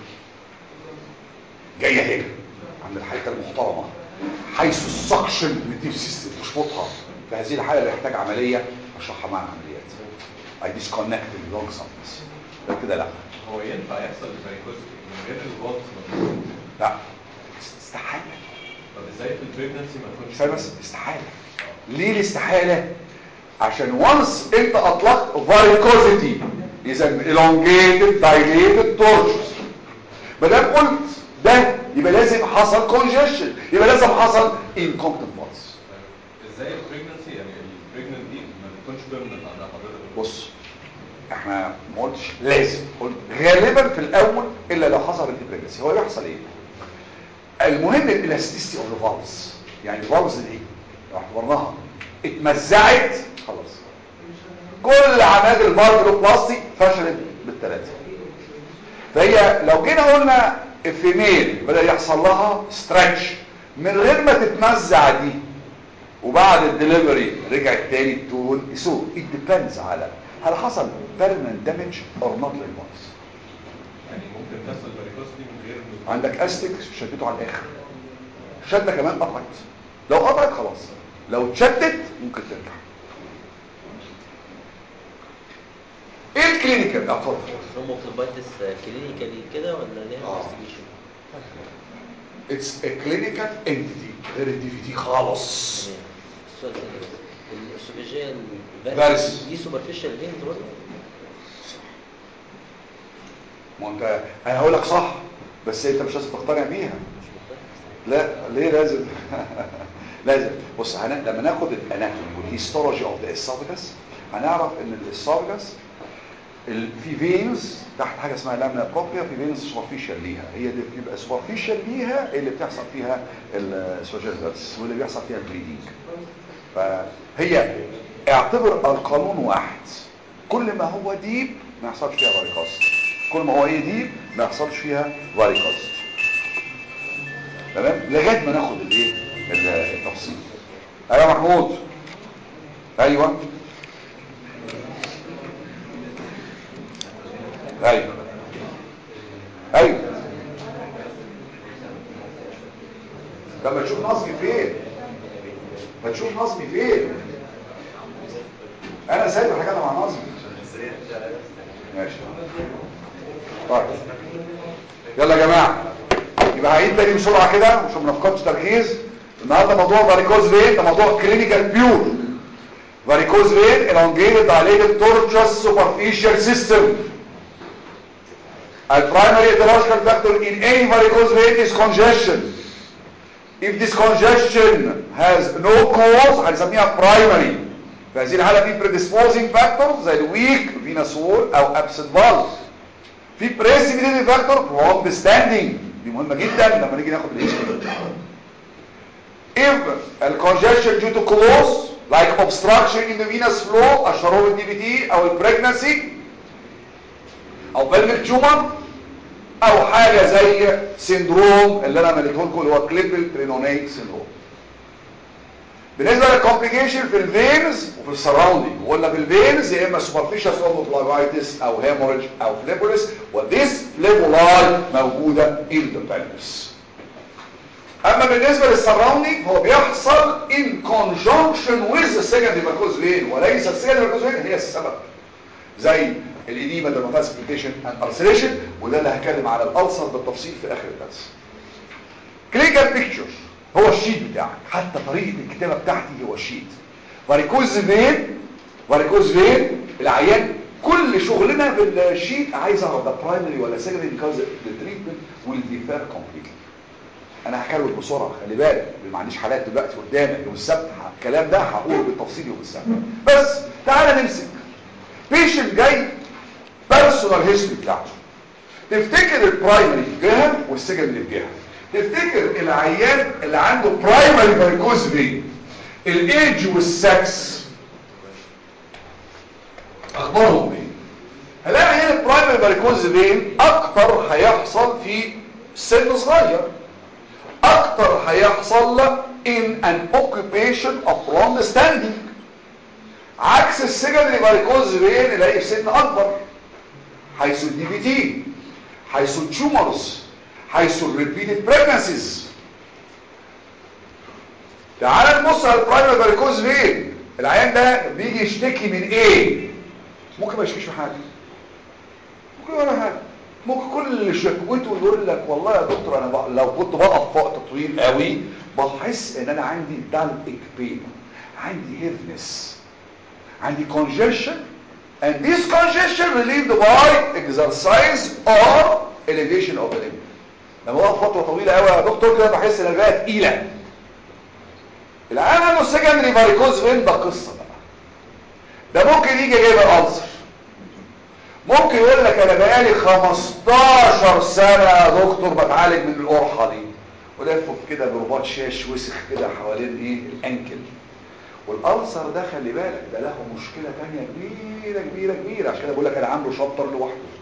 جايه هنا عند الحته المحترمه حيث السكشن للديب سيستم تشفطها في هذه الحاله اللي يحتاج عمليه اشرحها مع العمليات اي ديسكونكت اللونج سبنس لو كده لا هو ينفع يحصل الفاريكوز من غير الفولت لا استحاله طب ازاي في البريجنسي ما تكونش كفايه بس استحاله ليه الاستحاله عشان وانس انت اطلقت فاريكوزيتي اذا elongated dilated tortuous ما دام قلت ده يبقى لازم حصل كونجيشن يبقى لازم حصل incompetent pulse ازاي البريجنسي يعني البريجننت دي ما بتكونش بيرمننت عند حضرتك بص احنا ما قلتش لازم قلت غالبا في الاول الا لو حصل البريجنسي هو بيحصل ايه المهم الالاستيستي اوف ذا فالز يعني الفالز دي لو اعتبرناها اتمزعت خلاص كل عمليات الفالفلوبلاستي فشلت بالثلاثه فهي لو جينا قلنا الفيميل بدا يحصل لها ستريتش من غير ما تتمزع دي وبعد الدليفري رجعت تاني تقول سو ات ديبندز على هل حصل permanent damage or not للفالز يعني ممكن تحصل الفاريكوز دي من غير إنه- عندك استك شدته على الاخر شده كمان قطعت لو قطعت خلاص لو اتشدت ممكن ترجع ايه الكلينيكال اتفضل ثرومبوفلوبايتس كلينيكالي كده ولا ليها آه. انفستيجيشن اتس ا كلينيكال انتيتي غير الدي في تي خالص السؤال تاني بس الاسوفيجيال فارس. دي سوبرفيشال فين برضه ما انت انا هقول لك صح بس انت مش لازم تقتنع بيها مش مختلف لا ليه لازم لازم بص هن... لما ناخد الاناتومي والهيستولوجي اوف ذا اسوفيجاس هنعرف ان الاسوفيجاس ال... في فينز تحت حاجه اسمها لامنا بروبريا في فينز سوبرفيشال ليها هي دي بتبقى سوبرفيشال ليها اللي بتحصل فيها السوجيرس واللي بيحصل فيها البليدنج فهي اعتبر القانون واحد كل ما هو ديب ما يحصلش فيها فاريكوست كل ما هو ايه ديب ما يحصلش فيها فاريكوست تمام لغايه ما ناخد الايه ال- التفصيل ايوه محمود ايوه ايوه ايوه طب ما تشوف نظمي فين ما تشوف نظمي فين انا سايب الحاجات مع نظمي ماشي طيب يلا يا جماعه يبقى هعيد تاني بسرعه كده عشان ما نفقدش تركيز النهارده موضوع فاريكوز فين ده موضوع كلينيكال بيور varicose vein elongated dilated tortuous superficial system A primary etiological factor in any varicose vein is congestion. If this congestion has no cause هنسميها primary. في هذه الحالة في predisposing factor زي weak venous wall أو absent valve. في precipitating factor prolonged standing دي مهمة جدا لما نيجي ناخد الهيستوري. If the congestion due to cause like obstruction in the venous flow اشهرهم الدي بي تي او البريجنسي او pelvic tumor او حاجة زي سيندروم اللي انا مليته لكم اللي هو كليبل برينونيك سيندروم بالنسبة للكومبليكيشن في الفينز وفي السراوندينج ولا في الفينز يا اما سوبرفيشال ثرومبوفلاجايتس او هيموريج او فليبوليس وديس فليبولاي موجودة in the pelvis اما بالنسبة للسراوندينج هو بيحصل in conjunction with the secondary varicose vein وليس السكندري varicose vein هي السبب زي الإديمة درماتاسبيتيشن and ulceration وده اللي هتكلم على الألسر بالتفصيل في آخر الدرس كلينيكال بيكتشر هو الشيت بتاعك حتى طريقة الكتابة بتاعتي هو الشيت فاريكوز فين فاريكوز فين العيان كل شغلنا بالشيت عايز اعرف ده برايمري ولا سكندري because the treatment will differ completely انا هكلمك بسرعه خلي بالك ما عنديش حالات دلوقتي قدامك يوم السبت الكلام ده هقوله بالتفصيل يوم السبت بس تعالى نمسك بيشنت جاي بيرسونال هيستوري بتاعته تفتكر البرايمري في جهه والسكندري في جهه تفتكر العيان اللي عنده برايمري فاريكوز فين الايدج والسكس اخبارهم ايه هلاقي عيان البرايمري فاريكوز فين اكتر هيحصل في سن صغير اكتر هيحصل in an occupation of long standing عكس السكندري فاريكوز فين الاقي في سن اكبر حيث الدي بي تي حيث التيومرز حيث الريبيتد بريجنسيز تعال نبص على البرايمري فاريكوز فين العيان ده بيجي يشتكي من ايه ممكن ما يشتكيش من حاجه ممكن ولا حاجه ممكن كل شكوته يقول لك والله يا دكتور انا بق... لو كنت بقف وقت طويل قوي بحس ان انا عندي دالك بين عندي هيفنس عندي congestion and this congestion relieved by exercise or elevation of the limb لما بقف فتره طويله قوي يا دكتور كده بحس ان الرئه تقيله العيان عنده سكندري فاريكوز فين ده قصه بقى ده ممكن يجي جايب الالسر ممكن يقول لك انا بقالي 15 سنه يا دكتور بتعالج من القرحه دي ولفه كده برباط شاش وسخ كده حوالين ايه الانكل والالسر ده خلي بالك ده له مشكله ثانيه كبيره كبيره كبيره عشان كده بقول لك انا عامله شابتر لوحده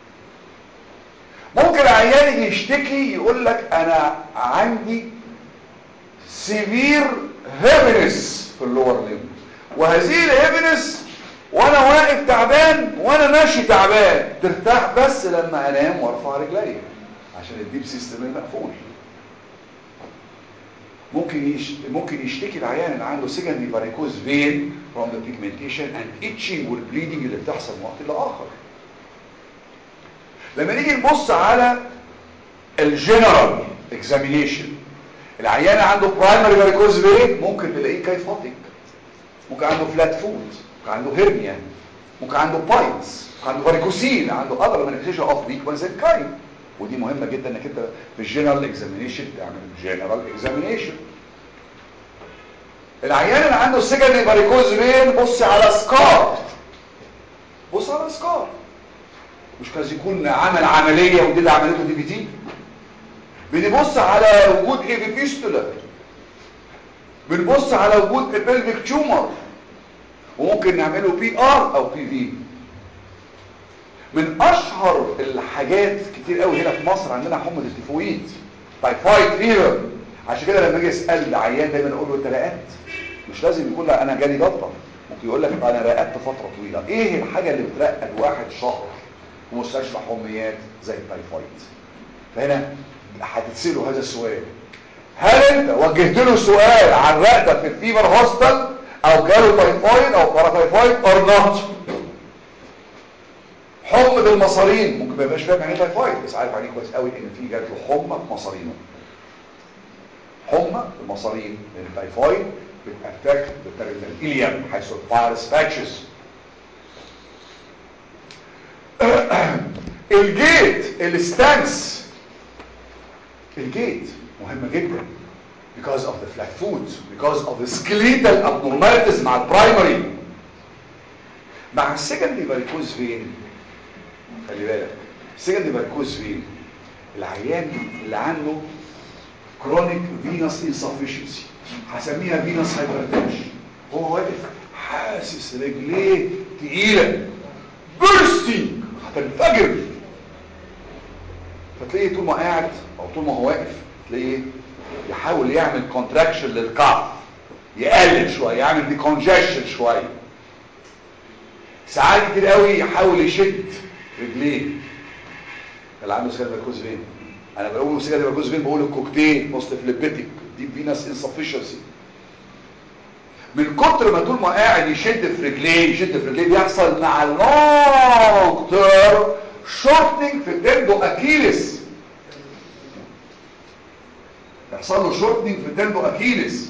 ممكن عيان يجي يشتكي يقول لك انا عندي سيفير هيفنس في اللور ليم وهذه الهيفنس وانا واقف تعبان وانا ماشي تعبان ترتاح بس لما انام وارفع رجلي عشان الديب سيستم المقفول ممكن يش... ممكن يشتكي العيان اللي عنده سكندري فاريكوز فين from the pigmentation and itching والبليدنج اللي بتحصل من وقت لاخر لما نيجي نبص على الجنرال اكزامينيشن العيان اللي عنده برايمري فاريكوز فين ممكن تلاقيه كيفوتيك ممكن عنده فلات فوت ممكن عنده هيرنيا ممكن عنده بايتس ممكن عنده فاريكوسين عنده اذر مانيفستيشن اوف ويكنس اند كاين ودي مهمه جدا انك انت في الجنرال اكزامينيشن تعمل جنرال اكزامينيشن العيان اللي عنده سكندري فاريكوز فين بص على سكار بص على سكار مش كان يكون عمل عمليه ودي اللي عملته دي بي تي بنبص على وجود ايبيبيستولا بنبص على وجود بيلفيك تيومر وممكن نعمله بي ار او بي في من اشهر الحاجات كتير قوي هنا في مصر عندنا حمى التيفويد تايفايد فيفر عشان كده لما اجي اسال العيان دايما اقول له انت رقدت مش لازم يقول لا انا جالي جلطه ممكن يقول لك انا رقدت فتره طويله ايه الحاجه اللي بترقد واحد شهر ومستشفى حميات زي التايفويد فهنا هتتسألوا هذا السؤال هل انت وجهت له سؤال عن رقدة في الفيفر هوستل او جاله تايفويد او باراتايفويد اور نوت حمى المصارين ممكن ما يبقاش فاهم يعني ايه تايفويد بس عارف عليه كويس قوي ان في جات له حمى في مصارينه حمى في المصارين لان التايفويد بتاتاك الاليم حيث الفيروس باتشز الجيت الستانس الجيت مهمة جدا because of the flat foot because of the skeletal abnormalities مع البرايمري مع السكندري فاريكوز فين خلي بالك السكندري فاريكوز فين العيان اللي عنده chronic venous insufficiency هسميها venous hypertension هو واقف حاسس رجليه تقيلة bursting هتنفجر فتلاقيه طول ما قاعد او طول ما هو واقف تلاقيه يحاول يعمل كونتراكشن للكعب يقلل شويه يعمل ديكونجيشن شويه ساعات كتير قوي يحاول يشد رجليه اللي عنده سكر مركوز فين انا بقول سكر مركوز فين بقول الكوكتيل بوست فليبيتيك دي فينس انسفشنسي من كتر ما طول ما قاعد يشد في رجليه يشد في رجليه بيحصل مع اللونج تيرم شورتنج في التندو اكيلس يحصل له شورتنج في التندو اكيلس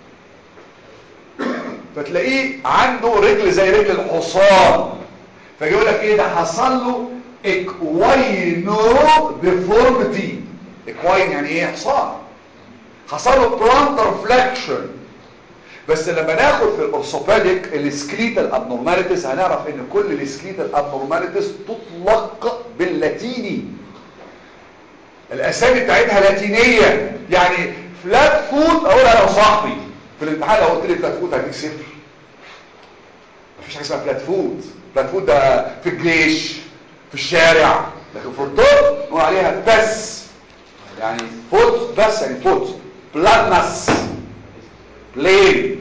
فتلاقيه عنده رجل زي رجل الحصان فيجي يقول لك ايه ده حصل له اكواينو ديفورميتي اكواين يعني ايه حصان حصل له بلانتر فلكشن بس لما ناخد في الاورثوبيديك السكليتال ابنورماليتيز هنعرف ان كل السكليتال ابنورماليتيز تطلق باللاتيني الاسامي بتاعتها لاتينيه يعني فلات فوت اقولها انا وصاحبي في الامتحان لو قلت لي فلات فوت هديك صفر مفيش حاجه اسمها فلات فوت فلات فوت ده في الجيش في الشارع لكن في الطب نقول عليها بس يعني فوت بس يعني فوت بلانس بلين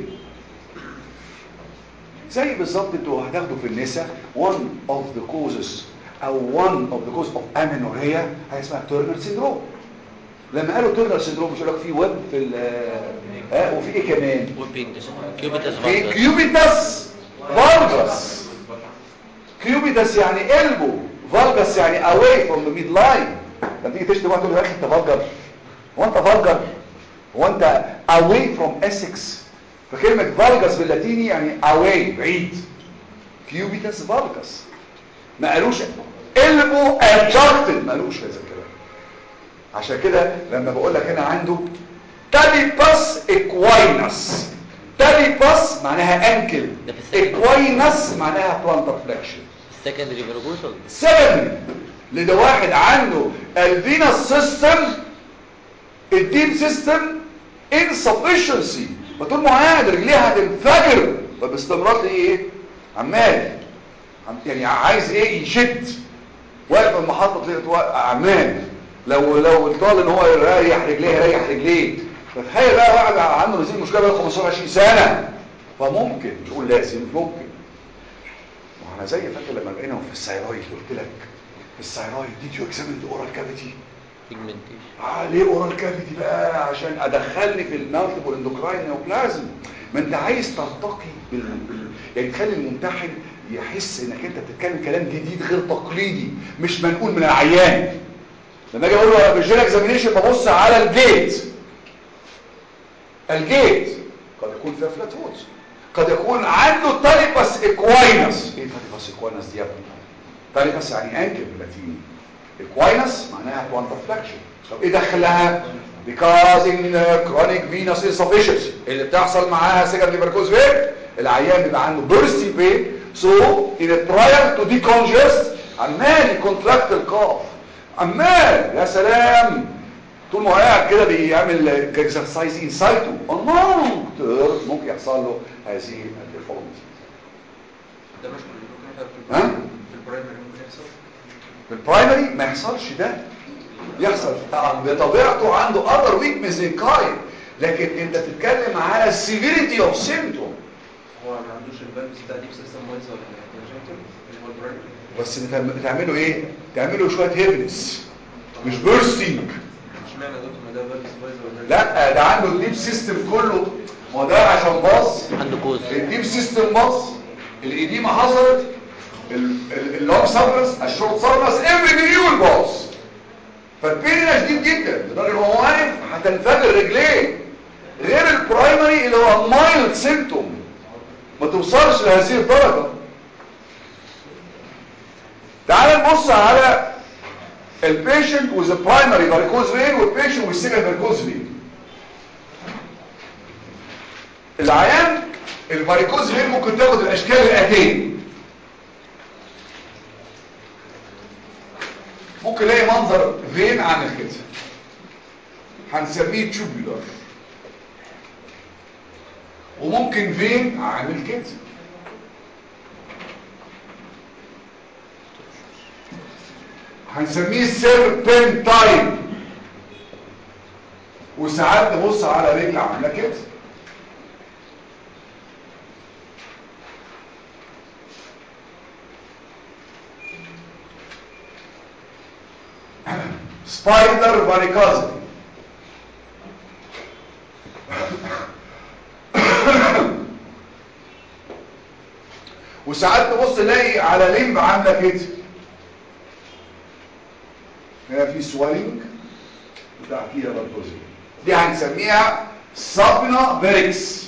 زي بالظبط انتوا هتاخدوا في النساء one of the causes او one of the causes of amenorrhea حاجه اسمها تورنر سيندروم لما قالوا تورنر سيندروم مش يقول لك في ويب في ال اه وفي ايه كمان ويبينج كيوبيتس في فالجس كيوبيتاس فالجس كيوبيتاس يعني البو فالجس يعني away from the midline لما تيجي تشتم واحد تقول له يا اخي انت فالجر هو انت فالجر هو انت away from Essex فكلمة فالجس باللاتيني يعني away بعيد كيوبيتاس فالجس ما قالوش البو adjuncted ما قالوش هذا الكلام عشان كده لما بقول لك هنا عنده تاليباس اكواينس تاليباس معناها انكل ده في السكن. اكواينس معناها بلانتر فليكشن السكندري فيروجوس ولا سبب لده واحد عنده الفينس سيستم الديب سيستم insufficiency فطول ما قاعد رجليه هتنفجر فباستمرار تلاقيه ايه عمال عم- يعني عايز ايه يشد واقف في المحطه تلاقيه توا- عمال لو لو طال ان هو يريح رجليه يريح رجليه فتخيل بقى واحد عنده هذه المشكله بقى 15 20 سنه فممكن تقول لازم ممكن وانا زي فاكر لما بقينا في الثايرويد قلت لك الثايرويد ديد يو اكزامين اورال كافيتي بيجمنتيشن آه ليه اورال كافيتي بقى عشان ادخلني في المالتيبل اندوكراين نيوبلازم ما انت عايز ترتقي بال... بال... يعني تخلي الممتحن يحس انك انت بتتكلم كلام جديد غير تقليدي مش منقول من العيان لما اجي اقول له في الجين اكزامينيشن ببص على الجيت الجيت قد يكون فيها فلات فوتس قد يكون عنده تاليباس اكواينس ايه تاليباس اكواينس دي يا ابني تاليباس يعني انكل باللاتيني اكواينس معناها بوانتر فلكشن طب ايه دخلها because in uh, chronic venous insufficiency اللي بتحصل معاها secondary varicose vein العيان بيبقى عنده bursting pain so in a trial to decongest عمال يكونتراكت القاف عمال يا سلام طول ما هو قاعد كده بيعمل اكسرسايز انسايتو الله ممكن يحصل له هذه الديفورميتي ده مش ممكن يحصل في ها؟ البرايمري في البرايمري ممكن يحصل في البرايمري ما يحصلش ده يحصل طبعا بطبيعته عنده other weakness in kind لكن انت بتتكلم على severity of symptom هو ما عندوش الفالفز بتاع ديب سيستم وايز ولا كونجنتال اللي هو البرايمري بس بتعم- بتعملوا ايه تعملوا شويه هيفنس مش بيرستنج اشمعنى يا دكتور ما ده باب سبايزر وده لا ده عنده الديب سيستم كله ما هو ده عشان باظ عنده كوز الديب سيستم باظ الإديمة حصلت اللونج سابرس الشورت سابرس افري مليون باظ فالبين شديد جدا لدرجه ان هو واقف هتنفجر رجليه غير البرايمري اللي هو مايلد سيمتوم ما توصلش لهذه الدرجه تعال نبص على البيشنت with a primary varicose vein والبيشنت with second varicose vein العيان الفاريكوز فين ممكن تاخد الاشكال الاتيه ممكن الاقي منظر فين عامل كده هنسميه تشوبولار وممكن فين عامل كده هنسميه سيربنتاين وساعات نبص على رجل عامله كده سبايدر فاريكوزي وساعات تبص تلاقي على لمب عامله كده هنا في سوالينج وتحتيها فاريكوزي دي هنسميها سابينا فيريكس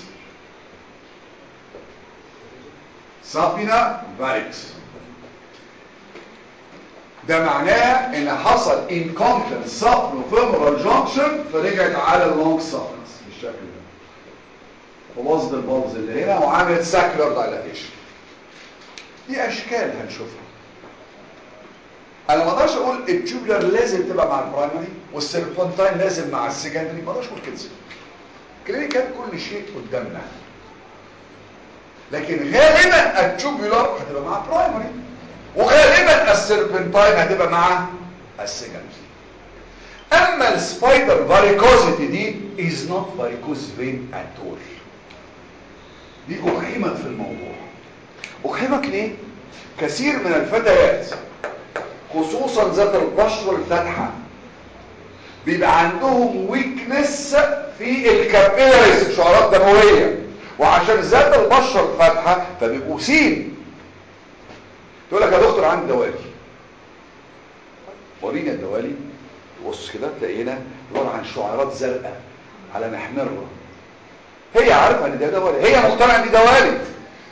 سابينا فيريكس ده معناه ان حصل incontinence subfemoral junction فرجعت على اللونج سابنس بالشكل ده فبوظت البلز اللي هنا وعملت ساكلر دايلاتيشن دي اشكال هنشوفها انا ما اقدرش اقول التوبولار لازم تبقى مع البرايمري والسيربونتاين لازم مع السكندري ما اقدرش اقول كده كلينيكال كل شيء قدامنا لكن غالبا التوبولار هتبقى مع البرايمري وغالبا السيربنتاين هتبقى مع السكندري اما السبايدر فاريكوزيتي دي is not varicose vein at all دي اقحمت في الموضوع اقحمك ليه كثير من الفتيات خصوصا ذات البشرة الفاتحة بيبقى عندهم ويكنس في الكابيلاريز شعرات دموية وعشان ذات البشرة الفاتحة فبيبقوا سين تقول لك يا دكتور عندي دوالي وريني الدوالي تبص كده تلاقي هنا عباره عن شعيرات زرقاء على محمره هي عارفه ان ده دوالي هي مقتنعه ان دي دوالي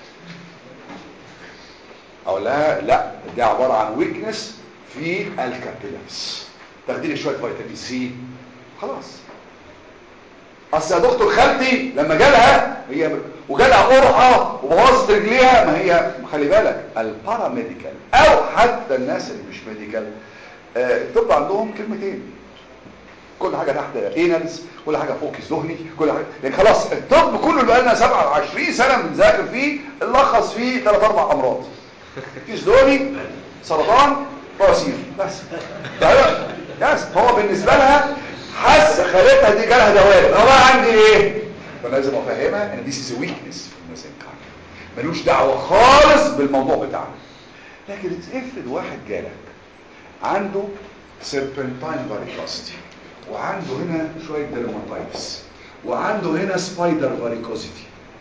اقول لها لا دي عباره عن ويكنس في الكابيلاريز تاخدي لي شويه فيتامين سي خلاص اصل يا دكتور خالتي لما جالها هي وجالها قرحه وبوظت رجليها ما هي خلي بالك الباراميديكال او حتى الناس اللي مش ميديكال آه، الطب عندهم كلمتين كل حاجه تحت انالز كل حاجه فوكس ذهني كل حاجه يعني خلاص الطب كله اللي بقالنا 27 سنه بنذاكر فيه نلخص فيه ثلاث اربع امراض فوكس ذهني سرطان بواسير بس طيب بس هو بالنسبه لها حس خالتها دي جالها دوالي هو بقى عندي ايه فلازم افهمها ان دي از ويكنس في الميزنكاين ملوش دعوه خالص بالموضوع بتاعنا لكن افرض واحد جالك عنده سيربنتاين فاريكوستي وعنده هنا شويه ديرماتايتس وعنده هنا سبايدر فاريكوزيتي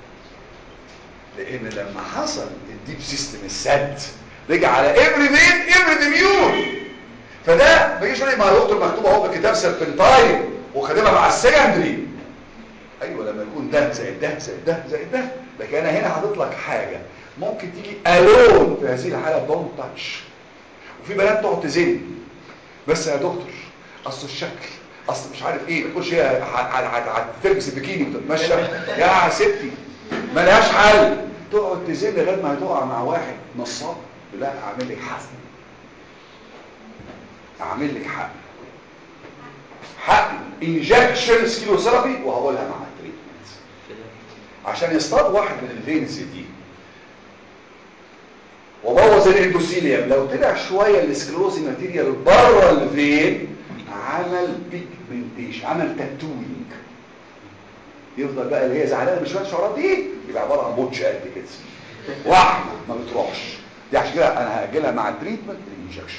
لان لما حصل الديب سيستم السد رجع على افري فين افري ديميون فده ما يجيش يقول لي ما يا دكتور مكتوب اهو في كتاب سيربنتاين وخدمها مع السكندري ايوه لما يكون ده زائد ده زائد ده زائد ده لكن انا هنا حاطط لك حاجه ممكن تيجي الون في هذه الحاله دونت تاتش وفي بنات تقعد تزن بس يا دكتور اصل الشكل اصل مش عارف ايه تخش هي هتلبس البكيني وتتمشى يا ستي ملهاش حل تقعد تزن لغايه ما هتقع مع واحد نصاب لا اعمل لك حق اعمل لك حق حق انجكشن سكيلوثيرابي وهقولها مع التريتمنت عشان يصطاد واحد من الفينز دي وبوظ الاندوثيليوم لو طلع شويه السكلوزي ماتيريال بره الفين عمل بيجمنتيشن عمل تاتوينج يفضل بقى اللي هي زعلانه من شويه شعرات دي يبقى عباره عن بوتش قد كده واحده ما بتروحش دي عشان كده انا هاجلها مع التريتمنت الانجكشن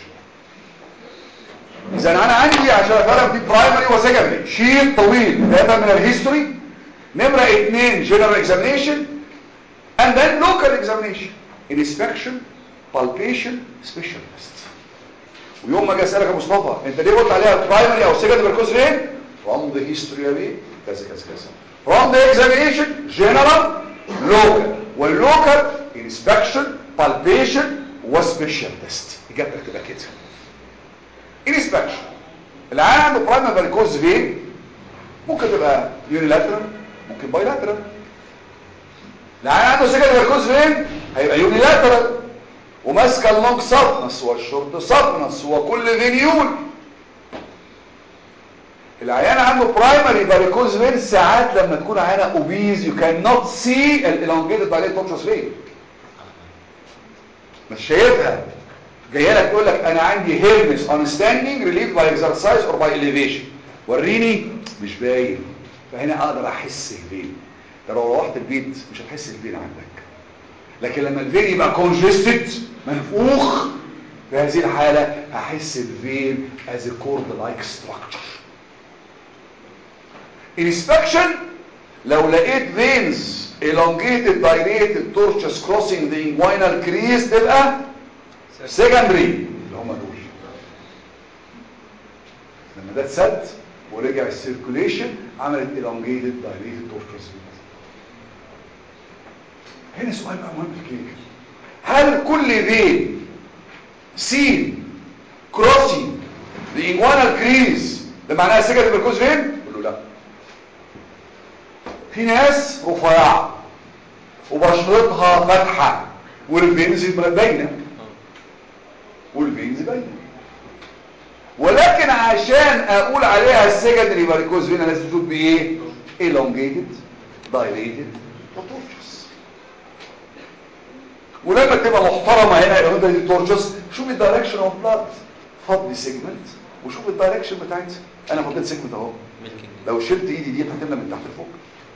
اذا انا عندي عشان افرق دي برايمري وسكندري شيل طويل داتا من الهيستوري نمره اثنين جنرال اكزامينيشن and then local examination inspection palpation special test ويوم ما اجي اسالك يا مصطفى انت ليه قلت عليها برايمري او سكندري بالكوز فين from the history of it كذا كذا كذا from the examination general local واللوكال inspection palpation وسبيشال تيست اجابتك تبقى كده inspection العيان عنده برايمري بالكوز فين ممكن تبقى يونيلاترال ممكن بايلاترال العيان عنده سكندري بالكوز فين هيبقى يونيلاترال وماسكه اللونج سابنس والشورت سابنس وكل فينيول العيان عنده برايمري فاريكوز فين ساعات لما تكون عيانه اوبيز يو كان نوت سي الالونجيتد باليه توكسوس فين مش شايفها جايه لك تقول لك انا عندي هيرمس اون ستاندينج ريليف باي اكسرسايز اور باي اليفيشن وريني مش باين فهنا اقدر احس الفين ده لو روحت البيت مش هتحس الفين عندك لكن لما الفين يبقى كونجستد منفوخ في هذه الحالة هحس الفين as a cord like structure inspection لو لقيت veins elongated dilated tortuous crossing the inguinal crease تبقى secondary اللي هم دول لما ده اتسد ورجع السيركوليشن عملت elongated dilated tortuous veins هنا سؤال بقى مهم في الكلينيك هل كل فين سين كروسنج الانجوانال كريز ده معناها سكت بالكوز فين قول له لا في ناس رفيعه وبشرتها فاتحه والفينز باينه والفينز باينه ولكن عشان اقول عليها السكندري باريكوز فين لازم تقول بايه elongated dilated tortuous ولما تبقى محترمه هنا الهدى دي تورشس شوف الدايركشن اوف بلاد فضي سيجمنت وشوف الدايركشن بتاعتها انا فضيت سيجمنت اهو لو شلت ايدي دي هتملى من تحت لفوق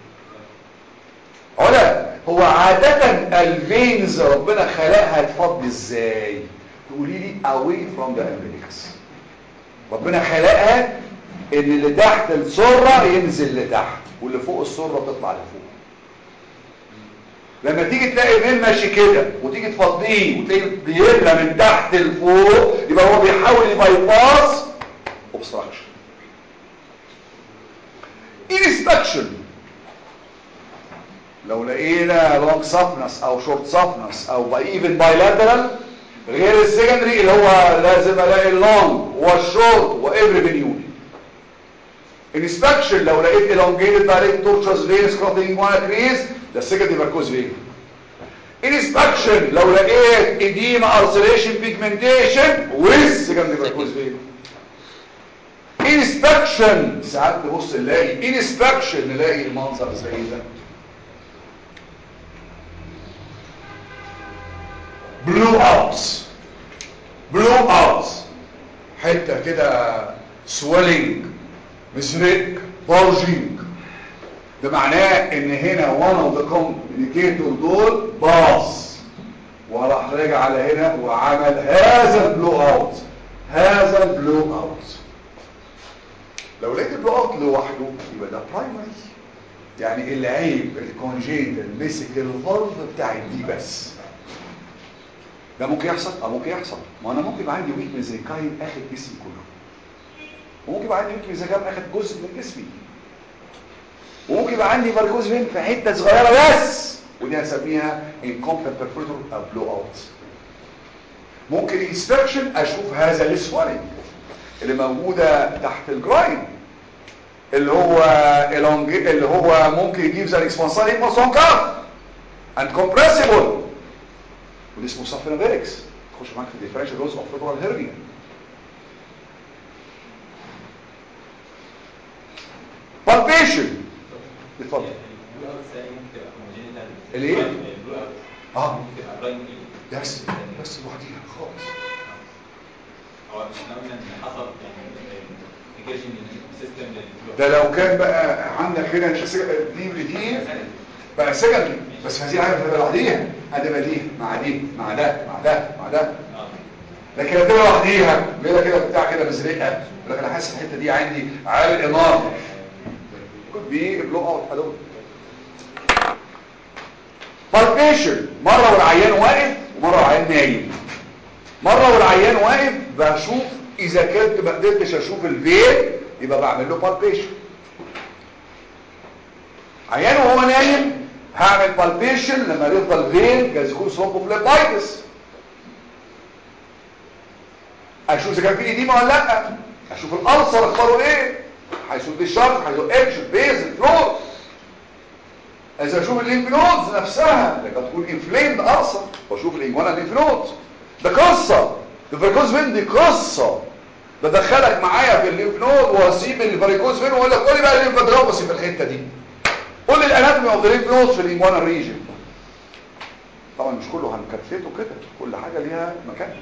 علا هو عادة الفينز ربنا خلقها تفضي ازاي تقولي لي away from the umbilicus ربنا خلقها ان اللي تحت السرة ينزل لتحت واللي فوق السرة تطلع لفوق لما تيجي تلاقي فين ماشي كده وتيجي تفضيه وتلاقيه بيملى من تحت لفوق يبقى هو بيحاول يبايباس اوبستراكشن انسبكشن لو لقينا لونج سافنس او شورت سافنس او باي ايفن بايلاترال غير السكندري اللي هو لازم الاقي اللونج والشورت وافري فينيول انسبكشن لو لقيت elongated direct tortuous veins crossing one crease ده السكندري فاركوز فين inspection لو لقيت edema ulceration pigmentation with secondary فاركوز فين inspection ساعات نبص نلاقي inspection نلاقي المنظر زي ده blue outs blue outs حته كده swelling مزرق bulging ده معناه ان هنا one of the communicator دول باص وراح راجع على هنا وعمل هذا البلو اوت هذا البلو اوت لو لقيت البلو اوت لوحده يبقى ده برايمري يعني العيب الكونجيتال مسك الفالف بتاع دي بس ده ممكن يحصل اه ممكن يحصل ما انا ممكن يبقى عندي ويك ميزنكاين اخد جسمي كله وممكن يبقى عندي ويك ميزنكاين اخد جزء من جسمي وممكن يبقى عندي فاركوز فين في حته صغيره بس ودي هنسميها incompetent perforator او blow out ممكن inspection اشوف هذا السوالينج اللي موجوده تحت الجراين اللي هو elongate اللي هو ممكن يجيب زي الاكسبانسال ايموسون كارف and compressible ودي اسمه سافينابيركس تخش معاك في الديفرنشال روز اوف فيبرال هيرنيا palpation اتفضل الايه اه بس بس لوحديها خالص هو احنا قلنا ان حصل يعني انتجريشن سيستم ده لو كان بقى عندك هنا دي دي بقى سكندري بس هذه عارف تبقى لوحديها هتبقى دي مع دي مع ده مع ده مع ده لكن لو تبقى لوحديها بيبقى كده بتاع كده مزرقه يقول لك انا حاسس الحته دي عندي عرق نار كود بي بلو اوت حلو بالبيشن مره والعيان واقف ومره والعيان نايم مره والعيان واقف بشوف اذا كنت ما قدرتش اشوف الفين يبقى بعمل له بالبيشن عيان وهو نايم هعمل بالبيشن لما يفضل فين جايز يكون ثرومبوفليبايتس اشوف اذا كان في ايديما ولا لا اشوف الالسر اخباره ايه هيسود الشرط هيسود اكش بيز الفلور اذا اشوف الليمف نودز نفسها لكن تكون انفليمد السر واشوف الانجوانا الليمف نودز ده قصه الفاريكوز فين دي قصه بدخلك معايا في الليمف نود واسيب الفاريكوز فين واقول لك قول لي بقى الليمفادروباسي في الحته دي قول لي الاناتومي اوف ذا ليمف نودز في الانجوانا ريجن طبعا مش كله هنكتفته كده كل حاجه ليها مكان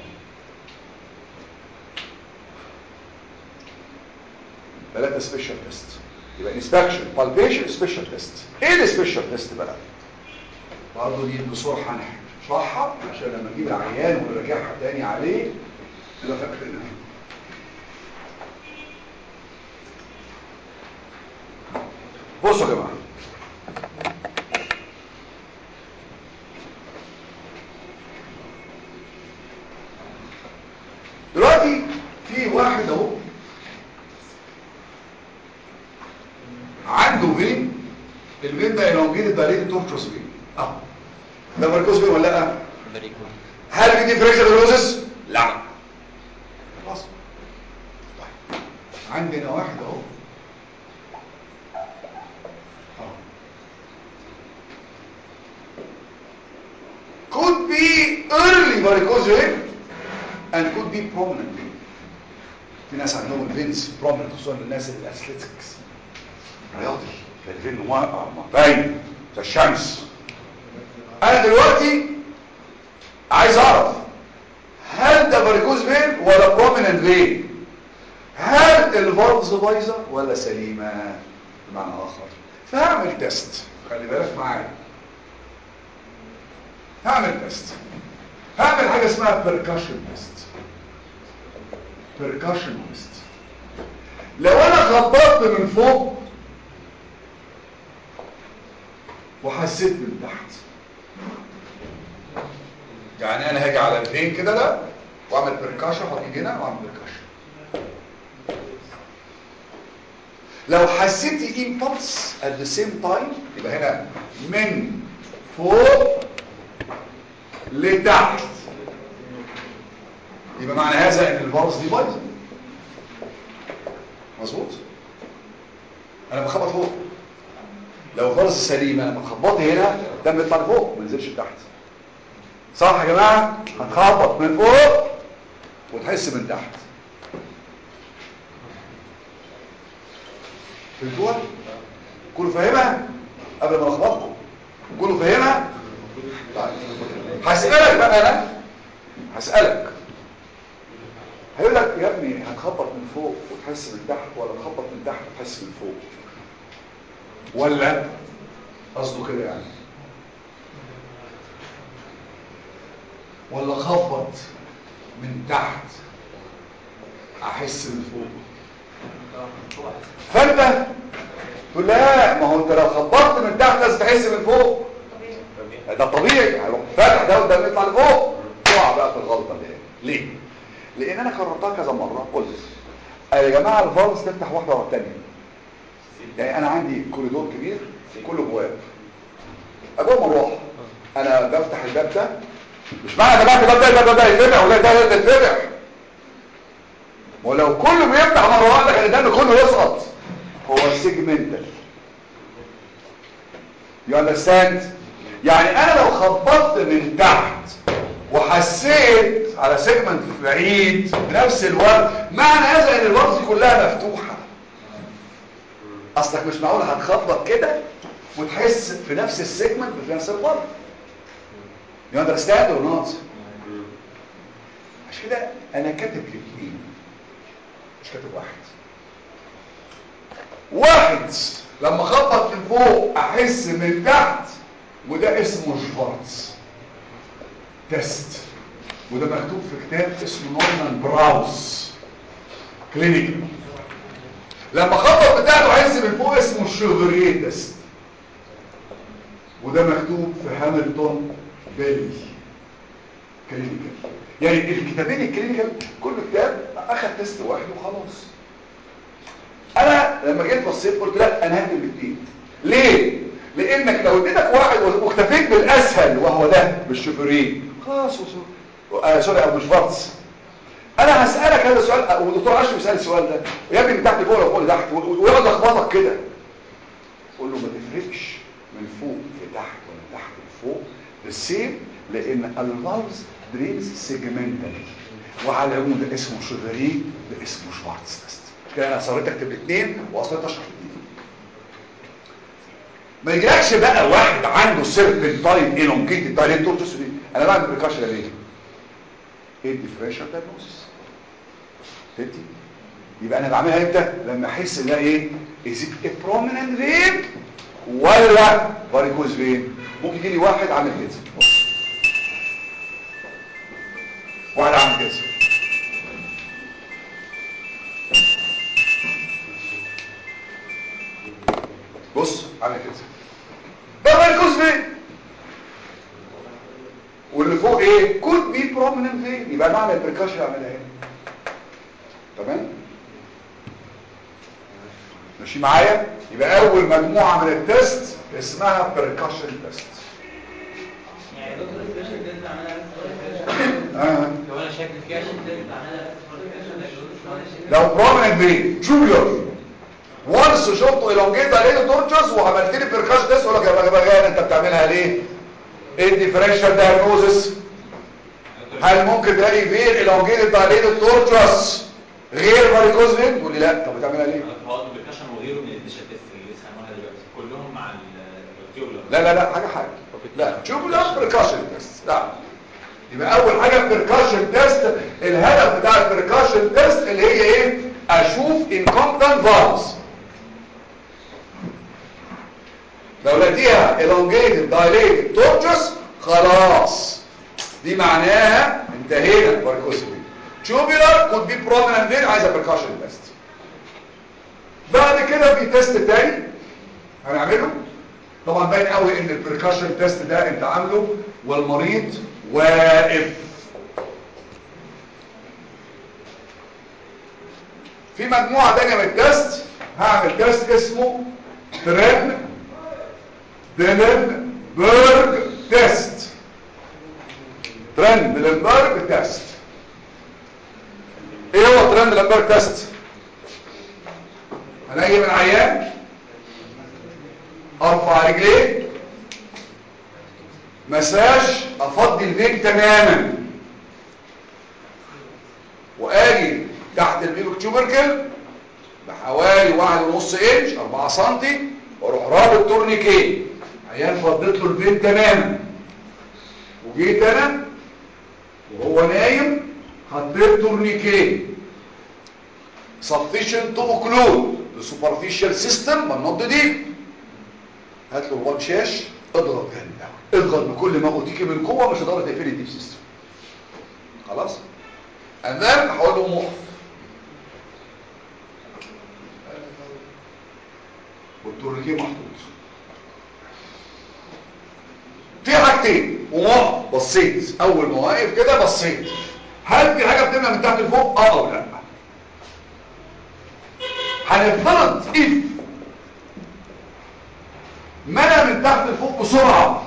ثلاثة سبيشال تيست يبقى انسبكشن بالبيشن سبيشال تيست ايه السبيشال تيست بقى برضه دي بصراحة هنشرحها عشان لما نجيب العيان ونراجعها تاني عليه نبقى فاكرينها بصوا يا جماعه دلوقتي في واحد اهو عنده فين الفين ده elongated dilated tortuous vein اه ده فاريكوز فين ولا لا فيري جود هل في ديفرنشال فيروزس لا خلاص طيب عندنا واحد اهو آه. could be early varicose vein and could be prominent vein في ناس عندهم الفينز prominent خصوصا الناس الاثليتكس رياضي الفين واقع باين زي الشمس انا دلوقتي عايز اعرف هل ده فاريكوز فين ولا بروميننت فين هل الفالفز بايظه ولا سليمه بمعنى اخر فهعمل تيست خلي بالك معايا هعمل تيست هعمل حاجه اسمها بيركشن تيست بيركشن تيست لو انا خبطت من فوق وحسيت من تحت يعني انا هاجي على الفين كده ده واعمل بركاشن احط ايدي هنا واعمل بركاشن لو حسيت امبلس at the same time يبقى هنا من فوق لتحت يبقى معنى هذا ان الفالس دي بايظه مظبوط انا بخبط فوق لو فرص سليمه لما تخبطي هنا الدم يطلع لفوق ما ينزلش لتحت صح يا جماعه هتخبط من فوق وتحس من تحت فهمتوها كله فاهمها قبل ما اخبطكم كله فاهمها طيب هسالك بقى انا هسالك هيقول لك يا ابني هتخبط من فوق وتحس من تحت ولا تخبط من تحت وتحس من فوق ولا قصده كده يعني ولا خبط من تحت احس من فوق فانت تقول لا ما هو انت لو خبطت من تحت لازم تحس من فوق ده طبيعي هيروح فاتح ده قدام يطلع لفوق تقع بقى في الغلطه دي ليه لان انا كررتها كذا مره قلت يا جماعه الفالس تفتح واحده ورا الثانيه يعني انا عندي كوريدور كبير كله بواب ابواب مروحه انا بفتح الباب ده مش معنى فتحت الباب ده الباب ده يتفتح ولا ده ده يتفتح ولو كله بيفتح مره واحده كان الدم كله يسقط هو سيجمنتال يو اندرستاند يعني انا لو خبطت من تحت وحسيت على سيجمنت بعيد بنفس الوقت معنى هذا ان الوقت كلها مفتوحه اصلك مش معقول هتخبط كده وتحس في نفس السيجمنت في نفس الوقت يو اندرستاند اور نوت عشان كده انا كاتب الاثنين مش كاتب واحد واحد لما خبط من فوق احس من تحت وده اسمه شفارتز تيست وده مكتوب في كتاب اسمه نورمان براوس كلينيكال لما خبط بتاعته عايز من فوق اسمه الشوفريه تيست وده مكتوب في هامilton بيلي كلينيكال يعني الكتابين الكلينيكال كل كتاب اخذ تيست واحد وخلاص انا لما جيت بصيت قلت لا انا هكتب الاثنين ليه لانك لو اديتك واحد واكتفيت بالاسهل وهو ده بالشوفريه خلاص وصول آه سوري ابو شفارتس انا هسالك هذا السؤال والدكتور اشرف بيسال السؤال ده يا ابني من تحت لفوق ولا فوق لتحت ويقعد يخبطك كده قول له ما تفرقش من فوق لتحت ولا تحت لفوق بالسيم لان الفالز درينز سيجمنتال وعلى العموم ده اسمه شوفريه ده اسمه شفارتس تيست كده انا اصريت اكتب الاثنين واصريت اشرح الاثنين ما يجيلكش بقى واحد عنده سيربنتاين الونجيتد دايليت تورتوس انا بعمل بريكاشن ليه ايه الديفرنشال دايجنوستس فهمتي يبقى انا بعملها امتى لما احس ان ايه از ات بروميننت فين ولا فاريكوز فين ممكن يجي لي واحد عامل كده بص واحد عامل كده بص عامل كده ده فاريكوز فين واللي فوق ايه could be prominent vein يبقى معنى البركاشن اعملها هنا تمام ماشي معايا يبقى اول مجموعه من التست اسمها بركاشن تيست يعني دكتور السبيشال ده انت عملها اه لو انا شايف في عشان ده انت عملها لو prominent vein tubular وانس شفته elongate عليه تورتشز وعملت لي بركاشن تيست اقول لك يا بغبغان انت بتعملها ليه ايه الديفرنشال دايجنوزس هل ممكن تلاقي فين elongated dilated tortuous غير varicose vein تقول لي لا طب بتعملها ليه هو البركشن وغيره من الديشا تيست اللي لسه هنقولها دلوقتي كلهم مع التيوبلر لا لا لا حاجه حاجه لا tubular percussion test لا يبقى اول حاجه percussion test الهدف بتاع البركاشن تيست اللي هي ايه اشوف incompetent valves لو لقيتيها elongated dilated tortuous خلاص دي معناها انتهينا varicosity tubular could be prominent vein عايزه percussion test بعد كده في تيست تاني هنعمله طبعا باين قوي ان البركاشن تيست ده انت عامله والمريض واقف في مجموعة تانية من التيست هعمل تيست اسمه ترن ديلنبرج تيست ترن ديلنبرج تيست ايه هو ترن ديلنبرج تيست هنجي من عيان ارفع رجليه مساج افضي الفين تماما واجي تحت البيبك تيوبركل بحوالي واحد ونص انش اربعة سنتي واروح رابط تورنيكيه عيان فضيت له الفين تماما وجيت انا وهو نايم حطيت تورنيكيه sufficient to occlude the superficial system but not the deep هات له رباط شاش اضغط جامد قوي اضغط بكل ما اوتيكي من قوه مش هتقدر تقفل الديب سيستم خلاص and then هقول له مقف والتورنيكيه محطوط في حاجتين ومقف بصيت اول ما واقف كده بصيت هل في حاجه بتمنع من تحت لفوق اه او لا هنفترض اف ملا من تحت لفوق بسرعة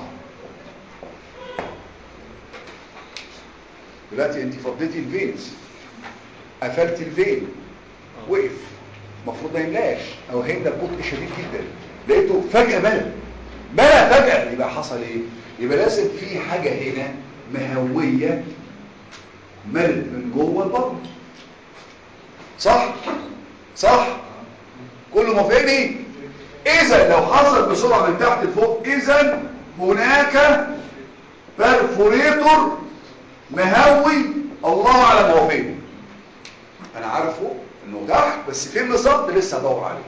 دلوقتي انت فضيتي الفينز قفلت الفين وقف المفروض ما يملاش او هيملى ببطء شديد جدا لقيته فجأة ملا ملا فجأة يبقى حصل ايه يبقى لازم في حاجة هنا مهوية ملت من جوه البطن صح صح كله مفهمي اذا لو حصل بسرعة من تحت لفوق اذا هناك برفوريتور مهوي الله اعلم هو فين انا عارفه انه تحت بس فين بالظبط لسه هدور عليه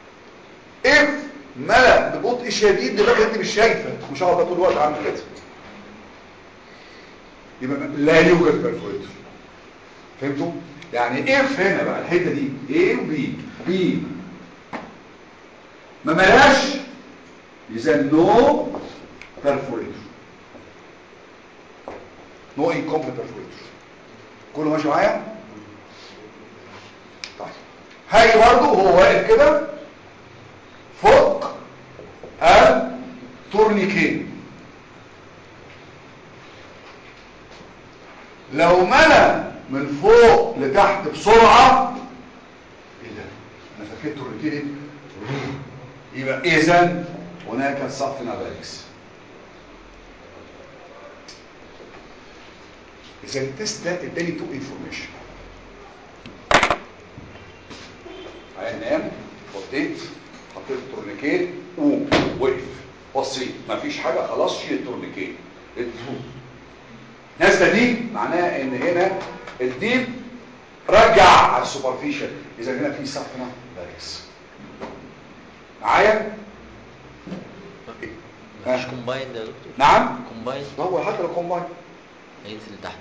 اف ملا ببطء شديد دلوقتي انت مش شايفه مش هقعد طول الوقت اعمل كده يبقى لا يوجد برفوريتور فهمتوا يعني اف هنا بقى الحته دي A و B B ما ملاش اذا نو perforator نو incomplete perforator كله ماشي معايا طيب هاي برضه هو واقف كده فوق التورنيكين لو ملا من فوق لتحت بسرعة ايه ده انا فكرت التورنيكين يبقى اذا هناك صف نابلكس اذا التست ده اداني تو انفورميشن عين نام فضيت حطيت التورنيكيت قوم وقف بصيت مفيش حاجه خلاص شيل التورنيكيت نازله دي معناها ان هنا الديب رجع على السوبرفيشال اذا هنا في صفنا باركس معايا مفيش كومباين ده يا دكتور نعم كومباين هو حتى لو كومباين هينزل لتحت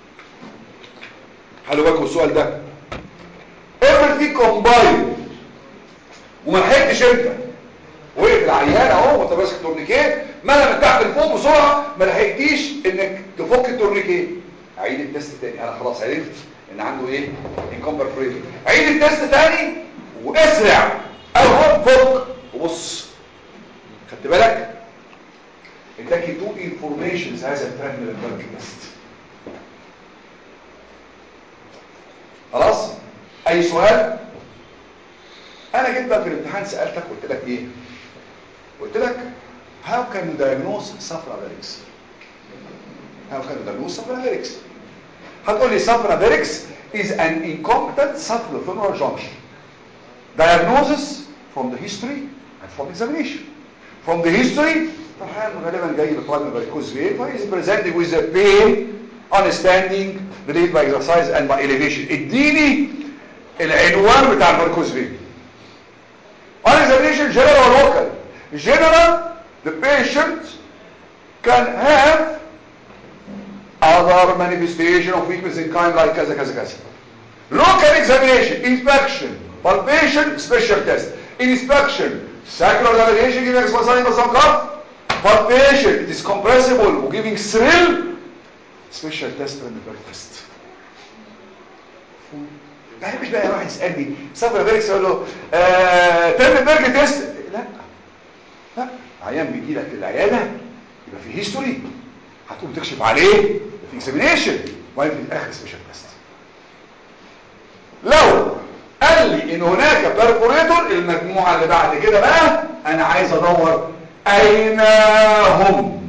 خلوا بالكم السؤال ده افرض في كومباين وما لحقتش انت وقف العيان اهو وانت ماسك تورنيكيه ملا من تحت لفوق بسرعه ما لحقتيش انك تفك التورنيكيه عيد التست تاني انا خلاص عرفت ان عنده ايه انكمبر فريزر عيد التست تاني واسرع اهو فك وبص خدت بالك اداكي تو انفورميشنز هذا التراك من البرك تيست خلاص اي سؤال انا جيت بقى في الامتحان سالتك قلت لك ايه قلت لك how can you diagnose sapropharynx how can you diagnose sapropharynx هتقول لي sapropharynx is an incompetent sapropharyngeal junction diagnosis from the history and from examination from the history طبعا غالبا جاي بطالب بالكوز فين فهي presenting with a pain understanding relieved by exercise and by elevation اديني العنوان بتاع الباركوز فين on examination general or local general the patient can have other manifestation of weakness in kind like كذا كذا كذا local examination inspection palpation special test inspection sacral examination giving exercise of some cup palpation it is compressible giving thrill special test and the test ما يحبش بقى واحد يسالني صبر بيركس يقول له آه تم بيرج تيست لا لا عيان بيجي لك العياده يبقى في هيستوري هتقوم تكشف عليه في اكزامينيشن وبعدين في الاخر سبيشال تيست لو قال لي ان هناك بيرفوريتور المجموعه اللي بعد كده بقى انا عايز ادور اين هم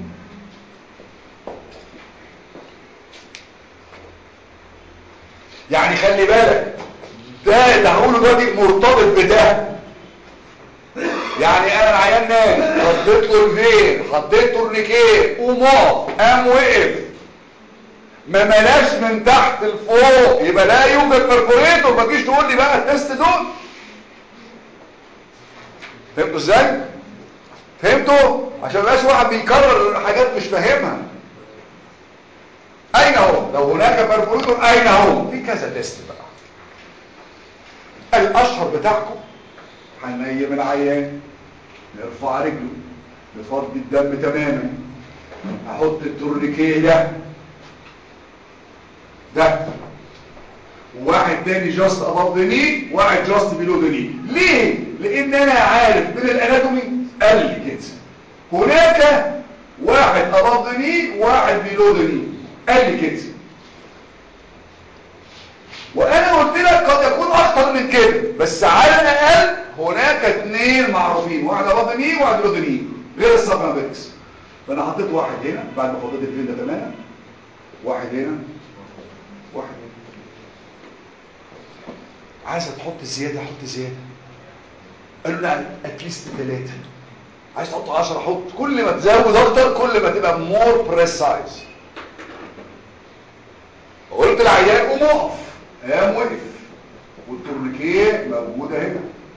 يعني خلي بالك ده اللي هقوله دلوقتي مرتبط بده يعني انا العيان نام حطيت له الفين حطيت تورنيكيه قوم اقف قام وقف ما ملاش من تحت لفوق يبقى لا يوجد برفوريتور ما تجيش تقول لي بقى التست دول فهمتوا ازاي فهمتوا عشان ما يبقاش واحد بيكرر حاجات مش فاهمها اين هو لو هناك برفوريتور اين هو في كذا تيست بقى الاشهر بتاعكم هنيم العيان نرفع رجله نفضي الدم تماما احط التورنيكيه ده ده وواحد تاني جاست اباف ذا ني واحد جاست بيلو ذا ني ليه لان انا عارف من الاناتومي قال لي كده هناك واحد اباف ذا ني واحد بيلو ذا ني قال لي كده وانا قلت لك قد يكون اكتر من كده بس على الاقل هناك اثنين معروفين واحد اباف ني وواحد بيلو ني غير السبنابيكس فانا حطيت واحد هنا بعد ما فضيت الفين ده تماما واحد هنا واحد هنا عايز تحط زياده حط زياده قالوا لا اتليست ثلاثه عايز تحط 10 حط كل ما تزود اكتر كل ما تبقى مور بريسايز قلت العيان قوم اقف قام وقف والتورنيكيه موجوده هنا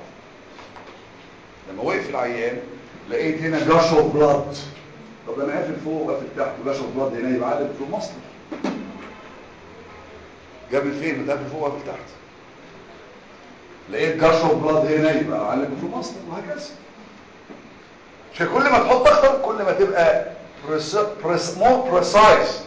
لما وقف العيان لقيت هنا جاش اوف بلاد طب انا قافل فوق وقافل تحت وجاش اوف بلاد هنا يبقى عدد في المصل جاب من فين من قبل فوق وقبل تحت لقيت جاش اوف بلاد هنا يبقى علم في مصر وهكذا عشان كل ما تحط اكتر كل ما تبقى مور بريسايز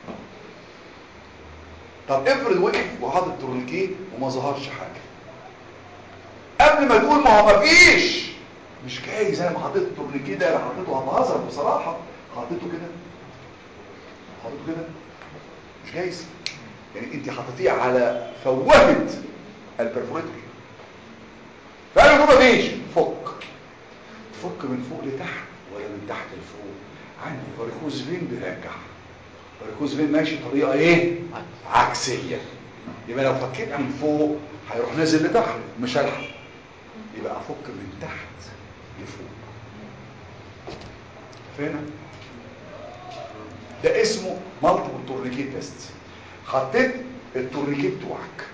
طب افرض وقف وحاطط تورنيكيه وما ظهرش حاجه قبل ما تقول ما هو ما فيش مش جايز انا ما حطيت التورنيكيه ده انا حطيته هبهزر بصراحه حطيته كده حطيته كده مش جايز يعني انت حطيتيه على فوهة البرفوريتور فقالوا ما فيش فك فك من فوق لتحت ولا من تحت لفوق عندي فاريكوز فين بيرجع فاريكوز فين ماشي طريقه ايه عكسيه يبقى لو فكيت من فوق هيروح نازل لتحت مش هلحق يبقى افك من تحت لفوق فين ده اسمه مالتيبل تورنيكيت تيست حطيت التورنيكيت بتوعك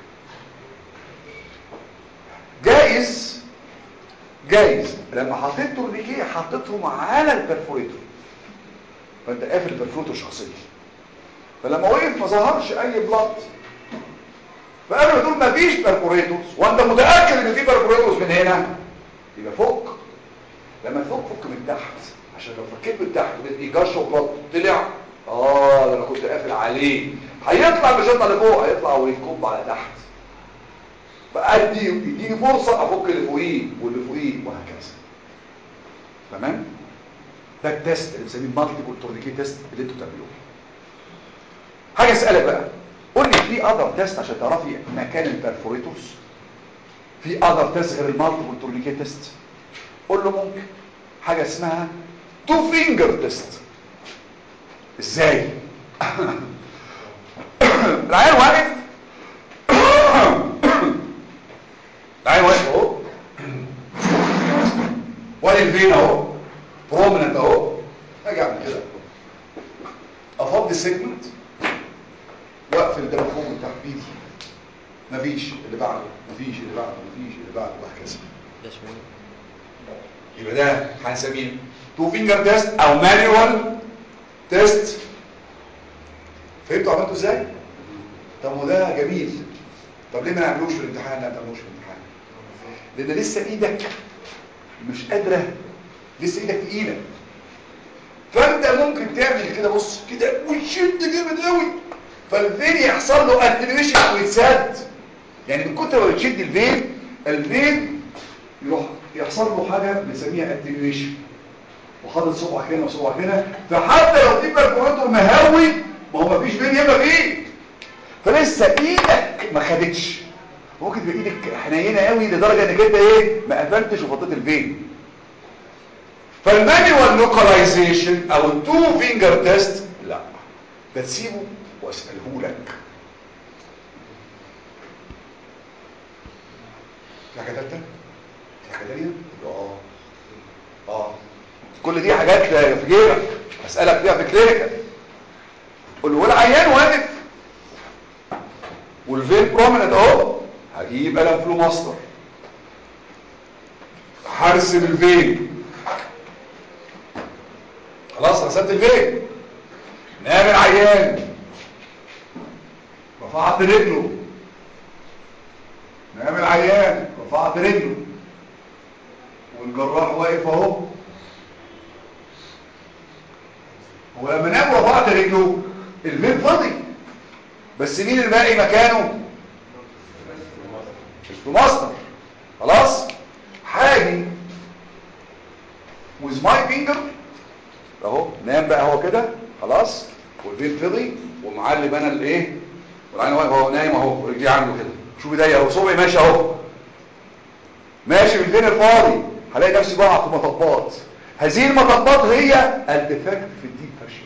جايز جايز لما حطيت تورنيكيه حطيتهم على البرفوريتور فانت قافل البرفوريتور شخصيا فلما وقف ما ظهرش اي بلط فقالوا دول ما فيش برفوريتورز وانت متاكد ان في برفوريتورز من هنا يبقى فك لما تفك فك من تحت عشان لو فكيت من تحت ولقيت جاش وبلط طلع اه ده انا كنت قافل عليه هيطلع مش هيطلع لفوق هيطلع ويكب على تحت فادي يديني فرصه افك اللي فوقيه واللي فوقيه وهكذا تمام ده التست اللي بنسميه مالتيبل تورنيكي تيست اللي انتوا بتعملوه حاجه اسالك بقى قول لي في اذر تيست عشان تعرفي مكان البرفوريتورز في اذر تيست غير المالتيبل تورنيكي تيست قول له ممكن حاجه اسمها تو فينجر تيست ازاي العيال واقف العين واقف اهو وادي الفين اهو برومننت اهو اجي اعمل كده افضي السيجمنت واقفل ده فوق وتحت بايدي مفيش اللي بعده مفيش اللي بعده مفيش اللي بعده وهكذا ده اسمه ايه؟ يبقى ده هنسميه تو فينجر تيست او مانيوال تيست فهمتوا عملتوا ازاي طب وده جميل طب ليه ما نعملوش في الامتحان لا ما نعملوش في الامتحان لان لسه ايدك مش قادره لسه ايدك تقيله فانت ممكن تعمل كده بص كده وتشد جامد قوي فالفين يحصل له اتنيويشن ويتسد يعني من كتر ما بتشد الفين الفين يروح يحصل له حاجه بنسميها اتنيويشن وحاطط صبعك هنا وصبعك هنا فحتى لو في برفوريتور مهوي ما هو مفيش فين يبقى فيه فلسه ايدك ما خدتش ممكن تبقى ايدك حنينه قوي لدرجه انك انت ايه ما قفلتش وفضيت الفين فالمانيوال لوكاليزيشن او التو فينجر تيست لا ده تسيبه واساله لك في حاجه ثالثه في حاجه ثانيه اه اه كل دي حاجات في جيبك اسالك فيها في كلينيكال قول له العيان واقف والفين بروميننت اهو هجيب قلم فلو ماستر هرسم الفين خلاص رسمت الفين نام العيان رفعت رجله نام العيان رفعت رجله والجراح واقف اهو هو لما نام ورفعت رجله الفين فاضي بس مين الباقي مكانه الفلوماستر خلاص حاجي with my finger اهو نام بقى هو كده خلاص والفين فضي ومعلم انا الايه والعين واقف اهو نايم اهو ورجلي عنده كده شوف ايديا اهو صبعي ماشي اهو ماشي بالفين الفاضي هلاقي نفسي بقع في مطبات هذه المطبات هي الديفكت في الديب فاشل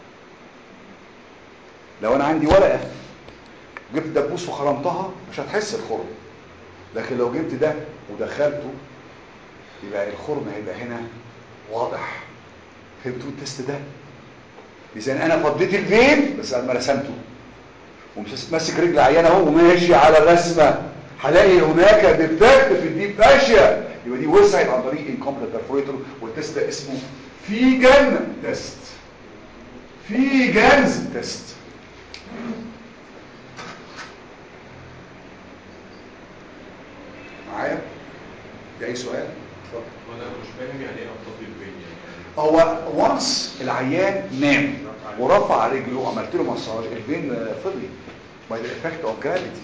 لو انا عندي ورقه جبت دبوس وخرمتها مش هتحس الخرم لكن لو جبت ده ودخلته يبقى الخرم هيبقى هنا واضح فهمتوا التست ده اذا انا فضيت الفين بس انا رسمته ومش ماسك رجل عيان اهو وماشي على الرسمه هلاقي هناك ديفكت في الديب فاشيا يبقى دي وسعت عن طريق انكمبليت برفوريتور والتست ده اسمه فيجن تيست فيجنز تيست معايا في اي سؤال اتفضل وانا مش فاهم يعني ايه انطفي البين يعني هو وانس العيان نام ورفع رجله وعملت له مساج الفين فضي باي ذا افكت اوف جرافيتي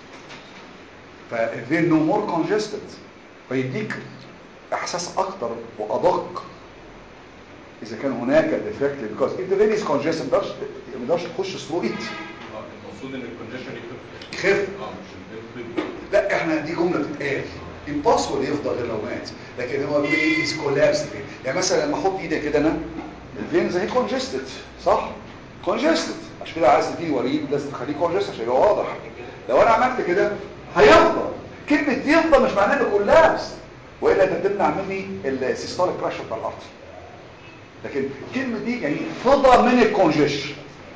فالفين نو مور كونجستد فيديك احساس اكتر وادق اذا كان هناك ديفكت because if the vein is congested ما تقدرش ما تقدرش تخش ثرو ات اه المفروض ان الكونجيشن يخف يخف اه مش البين لا احنا دي جمله بتتقال impossible يفضل غير لو مات لكن هو بيقول ايه is collapsed vein. يعني مثلا لما احط ايدي كده انا الفين زي congested صح congested عشان كده عايز تديني وريد لازم تخليه congested عشان يبقى واضح لو انا عملت كده هيفضل كلمه يفضل مش معناها انه collapsed والا انت تمنع مني السيستوليك بريشر بتاع الارض لكن الكلمه دي يعني فضى من الكونجيشن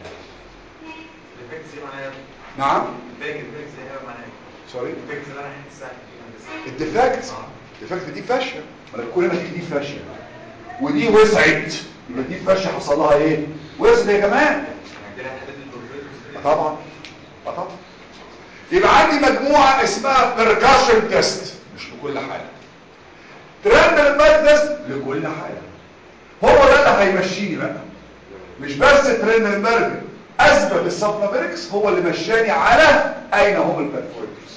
الفيكس ايه معناها نعم الفيكس الفيكس ايه معناها سوري الفيكس اللي انا هحسها فيه الديفكت الديفكت دي فاشيه ما انا كل ما تيجي دي فاشيه ودي وسعت يبقى دي فاشيه حصل لها ايه وسعت هي كمان يعني دي هتحدد البروفيت آه طبعا آه طبعا يبقى عندي مجموعه اسمها بيركاشن تيست مش لكل حاله ترند المايك تيست لكل حاله هو ده اللي هيمشيني بقى مش بس ترند المرج اثبت السبلافيركس هو اللي مشاني على اين هم البرفوريتورز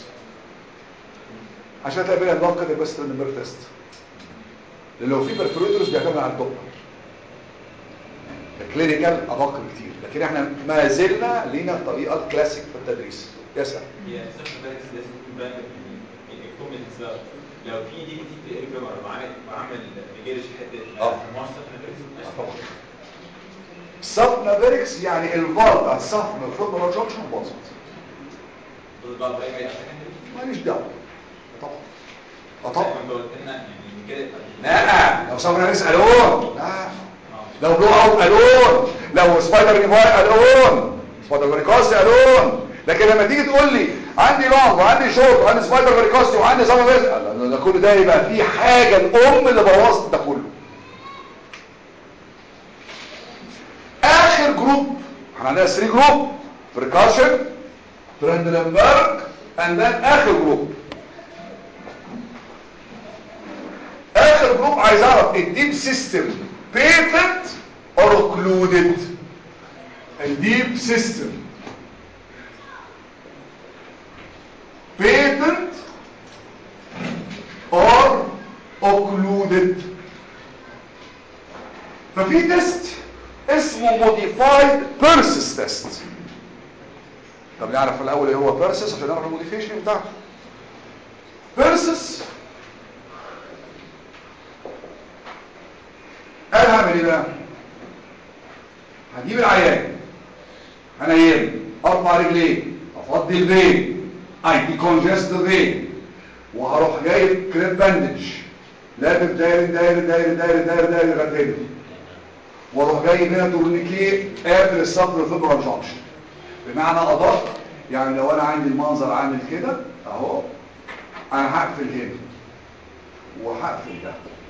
عشان تلاقي بينا النظام كده بس ترند المرج تيست لان لو في برفوريتورز بيعتمد على الدوبلر الكلينيكال ادق بكتير لكن احنا ما زلنا لينا الطريقه الكلاسيك في التدريس يسأل هي السيشن بالانس لازم تكون باينه في الكومنت السبب لو في دي بي تي في الفيمر وعامل وعامل ريجيرش الحته دي اه. ما هو السيشن طبعا السبلافيركس يعني الفار بتاع السفن في الرجوكشن باظت بقى باي باي عشان ماليش دعوه طبعا اه طبعا انت قلت لنا يعني كده لا لو سوينا ناس الون لا لو بلو اوت الون لو سبايدر نيفاي الون سبايدر فيريكوستي الون لكن لما تيجي تقول لي عندي لونج وعندي شورت وعندي سبايدر فيريكوستي وعندي سما بيز ده كل ده يبقى في حاجه الام اللي بوظت ده كله اخر جروب احنا عندنا 3 جروب بريكاشن ترندلنبرج اند ذن اخر جروب اخر جروب عايز اعرف الديب سيستم بيتنت اور اوكلودد الديب سيستم بيتنت اور اوكلودد ففي تيست اسمه موديفايد بيرسس تيست طب نعرف الاول ايه هو بيرسس عشان نعرف الموديفيشن بتاعته بيرسس قال هعمل ايه بقى هجيب العيان هنيمه ارفع رجليه افضي الفين اي دي كونجست الفين وهروح جايب كريب باندج لافف داير داير داير داير داير داير لغايه هنا واروح جايب هنا تورنيكيه قافل الصدر فيبرال جانكشن بمعنى ادق يعني لو انا عندي المنظر عامل كده اهو انا هقفل هنا وهقفل ده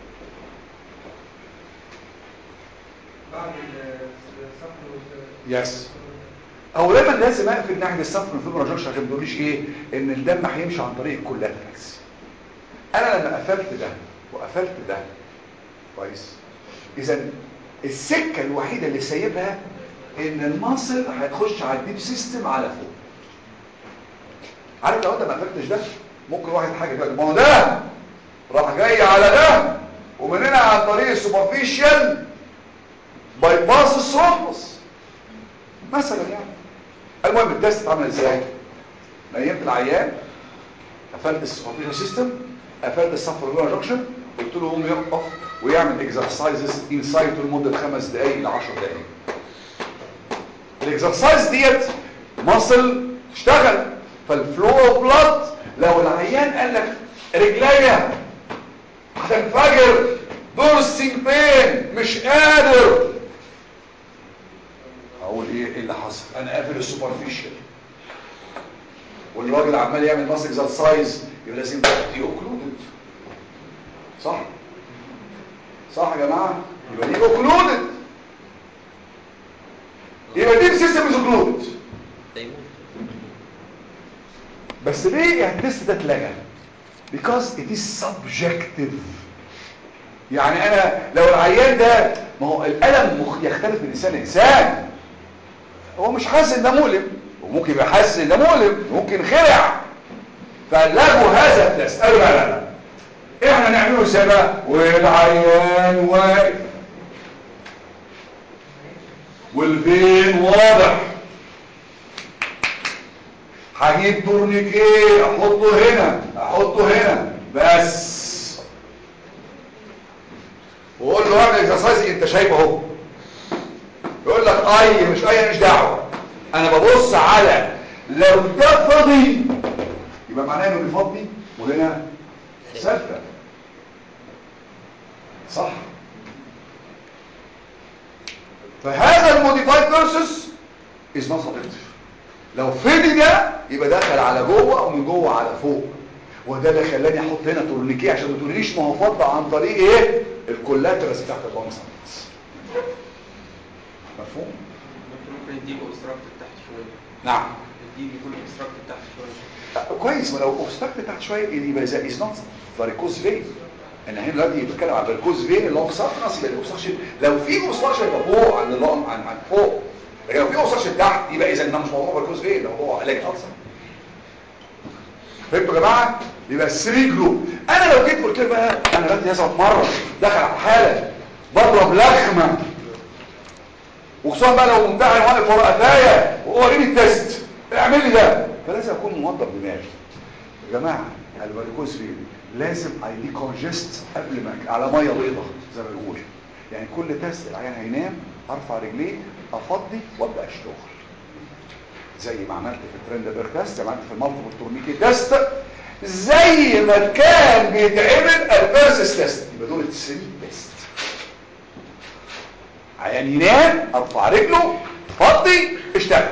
بعد الصفر يس هو دايما لازم اقفل ناحيه الصفر من الفيبرال جانكشن عشان ما تقوليش ايه ان الدم هيمشي عن طريق الكولاتركس انا لما قفلت ده وقفلت ده كويس اذا السكه الوحيده اللي سايبها ان المصل هتخش على الديب سيستم على فوق عارف لو انت ما قفلتش ده ممكن واحد حاجه دلوقتي ما هو ده راح جاي على ده ومن هنا عن طريق السوبرفيشال باي باس الثرومبس مثلا يعني المهم التست اتعمل ازاي نيمت العيان قفلت السوبرفيشال سيستم قفلت الصفر جوه جنكشن قلت له قوم يقف ويعمل اكسرسايزز انسايد لمده خمس دقائق ل 10 دقائق الاكسرسايز ديت مصل اشتغل فالفلو اوف بلاد لو العيان قال لك رجليا هتنفجر بورسينج بين مش قادر اقول ايه ايه اللي حصل انا قافل السوبرفيشال والراجل عمال يعمل ماسك اكسرسايز يبقى لازم دي اوكلودد صح صح يا جماعه يبقى دي اوكلودد يبقى دي سيستم از اوكلودد ده يموت بس ليه يعني التست ده اتلغى because it is subjective يعني انا لو العيان ده ما هو الالم مخ- يختلف من انسان لانسان هو مش حاسس ان ده مؤلم وممكن يبقى حاسس ان ده مؤلم ممكن خلع فلغوا هذا التست قالوا لا لا لا احنا نعمله ازاي بقى والعيان واقف والبين واضح هجيب تورنيكيه احطه هنا احطه هنا بس وقول له اعمل اكسرسايز انت شايف اهو يقول لك اي مش اي مش دعوه انا ببص على لو ده فاضي يبقى معناه انه بيفضي وهنا ثابته صح فهذا الموديفايد بيرسس از نوت سبجكتيف لو فضي ده يبقى دخل على جوه ومن جوه على فوق وده اللي خلاني احط هنا تورنيكيه عشان ما تقوليش ما هو فضى عن طريق ايه الكولاترس بتاعت البونسنس مفهوم ممكن يديك اوبستراكت تحت شويه نعم يديك يكون اوبستراكت تحت شويه كويس ولو اوبستراكت تحت شويه يبقى اذا از نوت فاريكوز فين انا هنا دلوقتي بتكلم على فاريكوز فين اللي هو سابنس يبقى الاوبستراكشن لو في اوبستراكشن يبقى فوق عن اللي عن عن فوق لكن لو في اوبستراكشن تحت يبقى اذا ده مش موضوع فاريكوز فين ده موضوع علاج اصلا فهمتوا يا جماعه يبقى 3 جروب انا لو جيت قلت لك بقى انا دلوقتي لازم اتمرن دخل على حاله بضرب لخمه وخصوصا بقى لو ممتحن واقف ورا قفايا ووريني التست اعمل لي ده فلازم اكون موضب دماغي يا جماعه الفاريكوز فين لازم اي دي كونجست قبل ما على ميه بيضاء زي ما بنقول يعني كل تست العيان هينام ارفع رجليه افضي وابدا اشتغل زي ما عملت في الترند بير تيست زي ما عملت في المالتيبل تورنيكي تيست زي ما كان بيتعمل البيرسس تيست يبقى دول 3 تيست عيان ينام ارفع رجله فضي اشتغل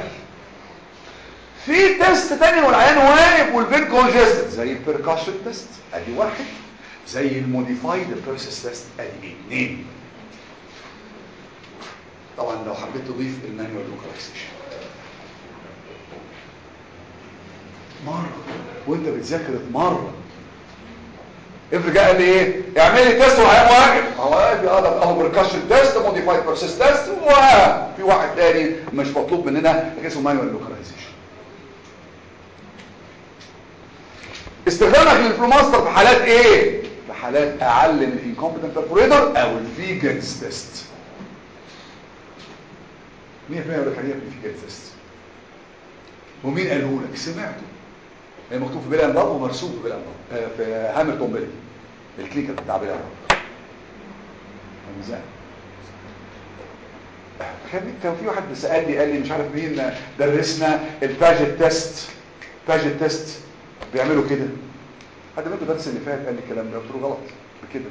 في تيست تاني والعيان واقف والفين كونجستد زي البركاشن تيست ادي واحد زي الموديفايد بيرسس تيست ادي اثنين طبعا لو حبيت تضيف المانيوال لوكاليزيشن مره وانت بتذاكر مره افرض جه قال لي ايه اعمل لي تيست وعيان واقف هو واقف يقدر اهو بركاشن تيست موديفايد بيرسس تيست وفي واحد تاني مش مطلوب مننا اسمه مانيوال لوكاليزيشن استخدامك للفلوماستر في حالات ايه في حالات اعلى من الانكومبتنت بيرفوريتور او الفيجنز تيست 100% ولا خليها في الفيجنز تيست ومين قاله لك سمعته هي مكتوب في بيلان ضب ومرسوم في بيلان ضب آه، في هاملتون بيلي الكليكال بتاع بيلان ضب فاهم ازاي كان كان في واحد سالني قال لي مش عارف مين درسنا الباجيت تيست باجيت تيست بيعملوا كده حد منكم درس اللي فات قال لي الكلام ده قلت له غلط بكده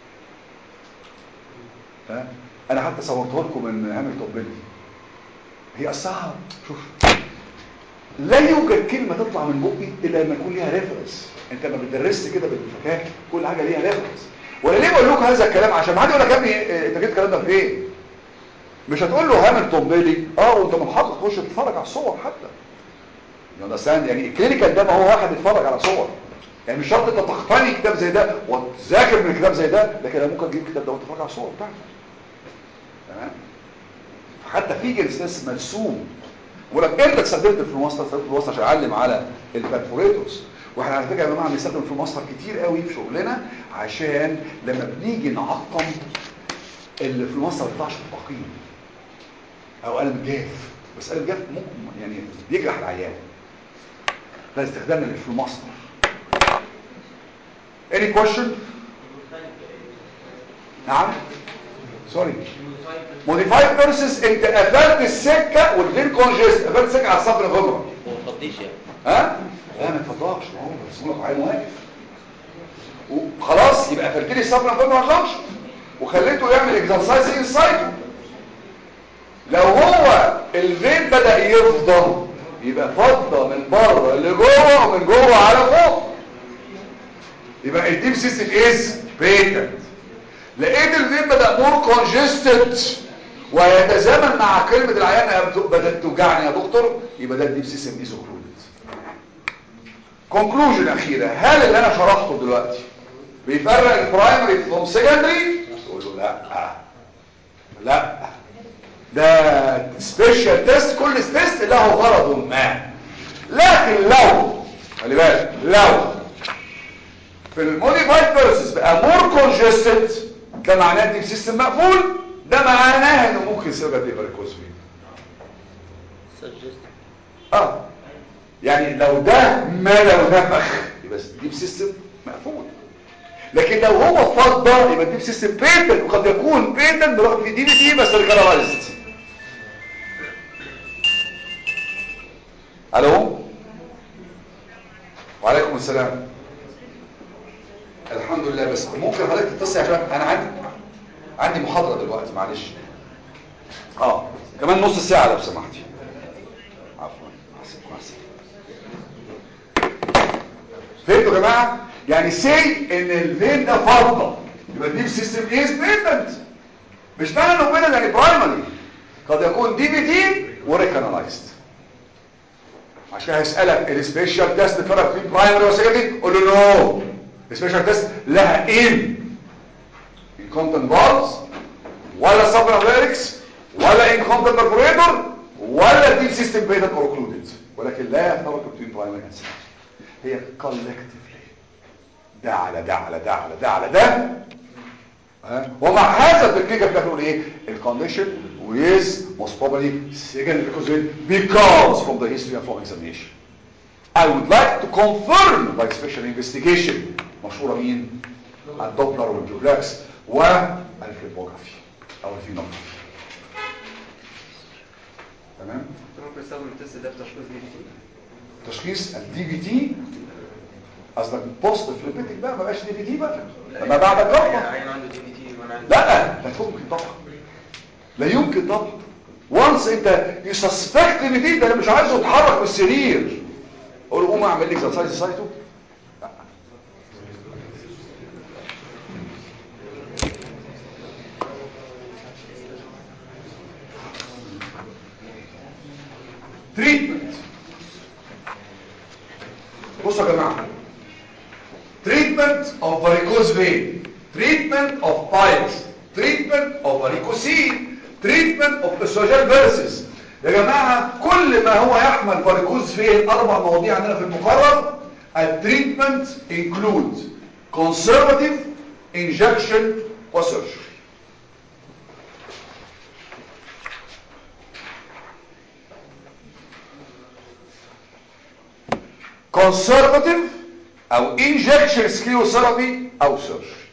ها انا حتى صورته لكم من هاملتون بيلي هي الصعب شوف لا يوجد كلمة تطلع من بقي إلا لما يكون ليها ريفرنس انت ما بتدرسش كده بالفكاهه كل حاجة ليها ريفرنس ولا ليه بقول لكم هذا الكلام عشان ما حد يقول لك يا ابني إيه، انت جبت الكلام ده فين مش هتقول له هاملتون بيلي اه وانت من حقك تخش تتفرج على الصور حتى يعني أصلاً يعني الكلينيكال ده ما هو واحد يتفرج على صور يعني مش شرط انت تقتني كتاب زي ده وتذاكر من كتاب زي ده لكن انا ممكن اجيب الكتاب ده وتتفرج على الصور بتاعته تمام حتى في جنسيس مرسوم بقول لك انت استخدمت الفلوماستر استخدمت الفلوماستر عشان اعلم على البرفوريتورز واحنا على فكره يا جماعه بنستخدم الفلوماستر كتير قوي في شغلنا عشان لما بنيجي نعقم الفلوماستر ما يطلعش مستقيم او قلم جاف بس قلم جاف ممكن يعني بيجرح العيان ده استخدامنا للفلوماستر any question نعم سوري موديفايد بيرسس انت قفلت السكه والفين كونجست قفلت السكه على الصف الغمره وما تفضيش يعني ها لا ما تفضلش ما هو بس عين واقف وخلاص يبقى قفلت لي الصف الغمره ما خرجش وخليته يعمل اكسرسايز انسايد لو هو الفين بدا يفضى يبقى فضى من بره لجوه ومن جوه على فوق يبقى الديب سيستم از بيتنت لقيت الفين بدا مور كونجستد ويتزامن مع كلمه العيان بدات توجعني يا دكتور يبقى ده الديب سيستم از اوكلودد كونكلوجن اخيره هل اللي انا شرحته دلوقتي بيفرق البرايمري فروم سكندري تقول له لا لا ده سبيشال تيست كل تيست له غرض ما لكن لو خلي بالك لو في الموديفايد بيرسز بقى مور كونجستد ده معناه ان السيستم مقفول ده معناه انه ممكن يصير دي فاريكوز فيه اه يعني لو ده ما لو نفخ يبقى الديب سيستم مقفول لكن لو هو فضة يبقى الديب سيستم بيتن وقد يكون بيتن برغم في دي بي تي بس ريكالايزد الو وعليكم السلام الحمد لله بس ممكن حضرتك تتصل يا شباب انا عندي عندي محاضرة دلوقتي معلش اه كمان نص ساعة لو سمحتي عفوا حسب حسب فهمتوا يا جماعة يعني سي ان الفين ده فضة يبقى الديب سيستم از بيتنت مش معنى انه بيتنت يعني برايمري قد يكون دي بي تي وريكانالايزد عشان كده هيسألك السبيشال تيست فرق بين برايمري وسكندري قول له نو السبيشال تيست لها ان انكونتنت فالز ولا سبرافيركس ولا انكونتنت برفوريتور ولا ديب سيستم بيتنت اور اوكلودد ولكن لا فرق بين برايمري وسكندري هي collectively ده على ده على ده على ده على ده ها؟ ومع هذا التكنيك بتاعته ايه الكونديشن with most probably second because because from the history of law examination I would like to confirm by special investigation مشهورة مين الدوبلر والجوبلاكس والفليبوغرافي او الفينوغرافي تمام ممكن يستخدم التست ده في تشخيص دي بي تي تشخيص الدي في تي قصدك بوست فليبيتك بقى ما بقاش دي في تي بقى لما بعد الجلطه عين عنده دي بي تي وانا عندي لا لا يمكن طبعا لا يمكن طبعا وانس انت يسسبكت ان دي ده انا مش عايزه يتحرك من السرير اقول له قوم اعمل لي اكسرسايز سايتو لا. تريتمنت بصوا يا جماعه treatment of varicose vein treatment of piles treatment of varicocele treatment of esophageal varices يا جماعة كل ما هو يحمل varicose vein اربع مواضيع عندنا في المقرر التريتمنت include conservative injection وsurgery conservative او injection sclerotherapy او surgery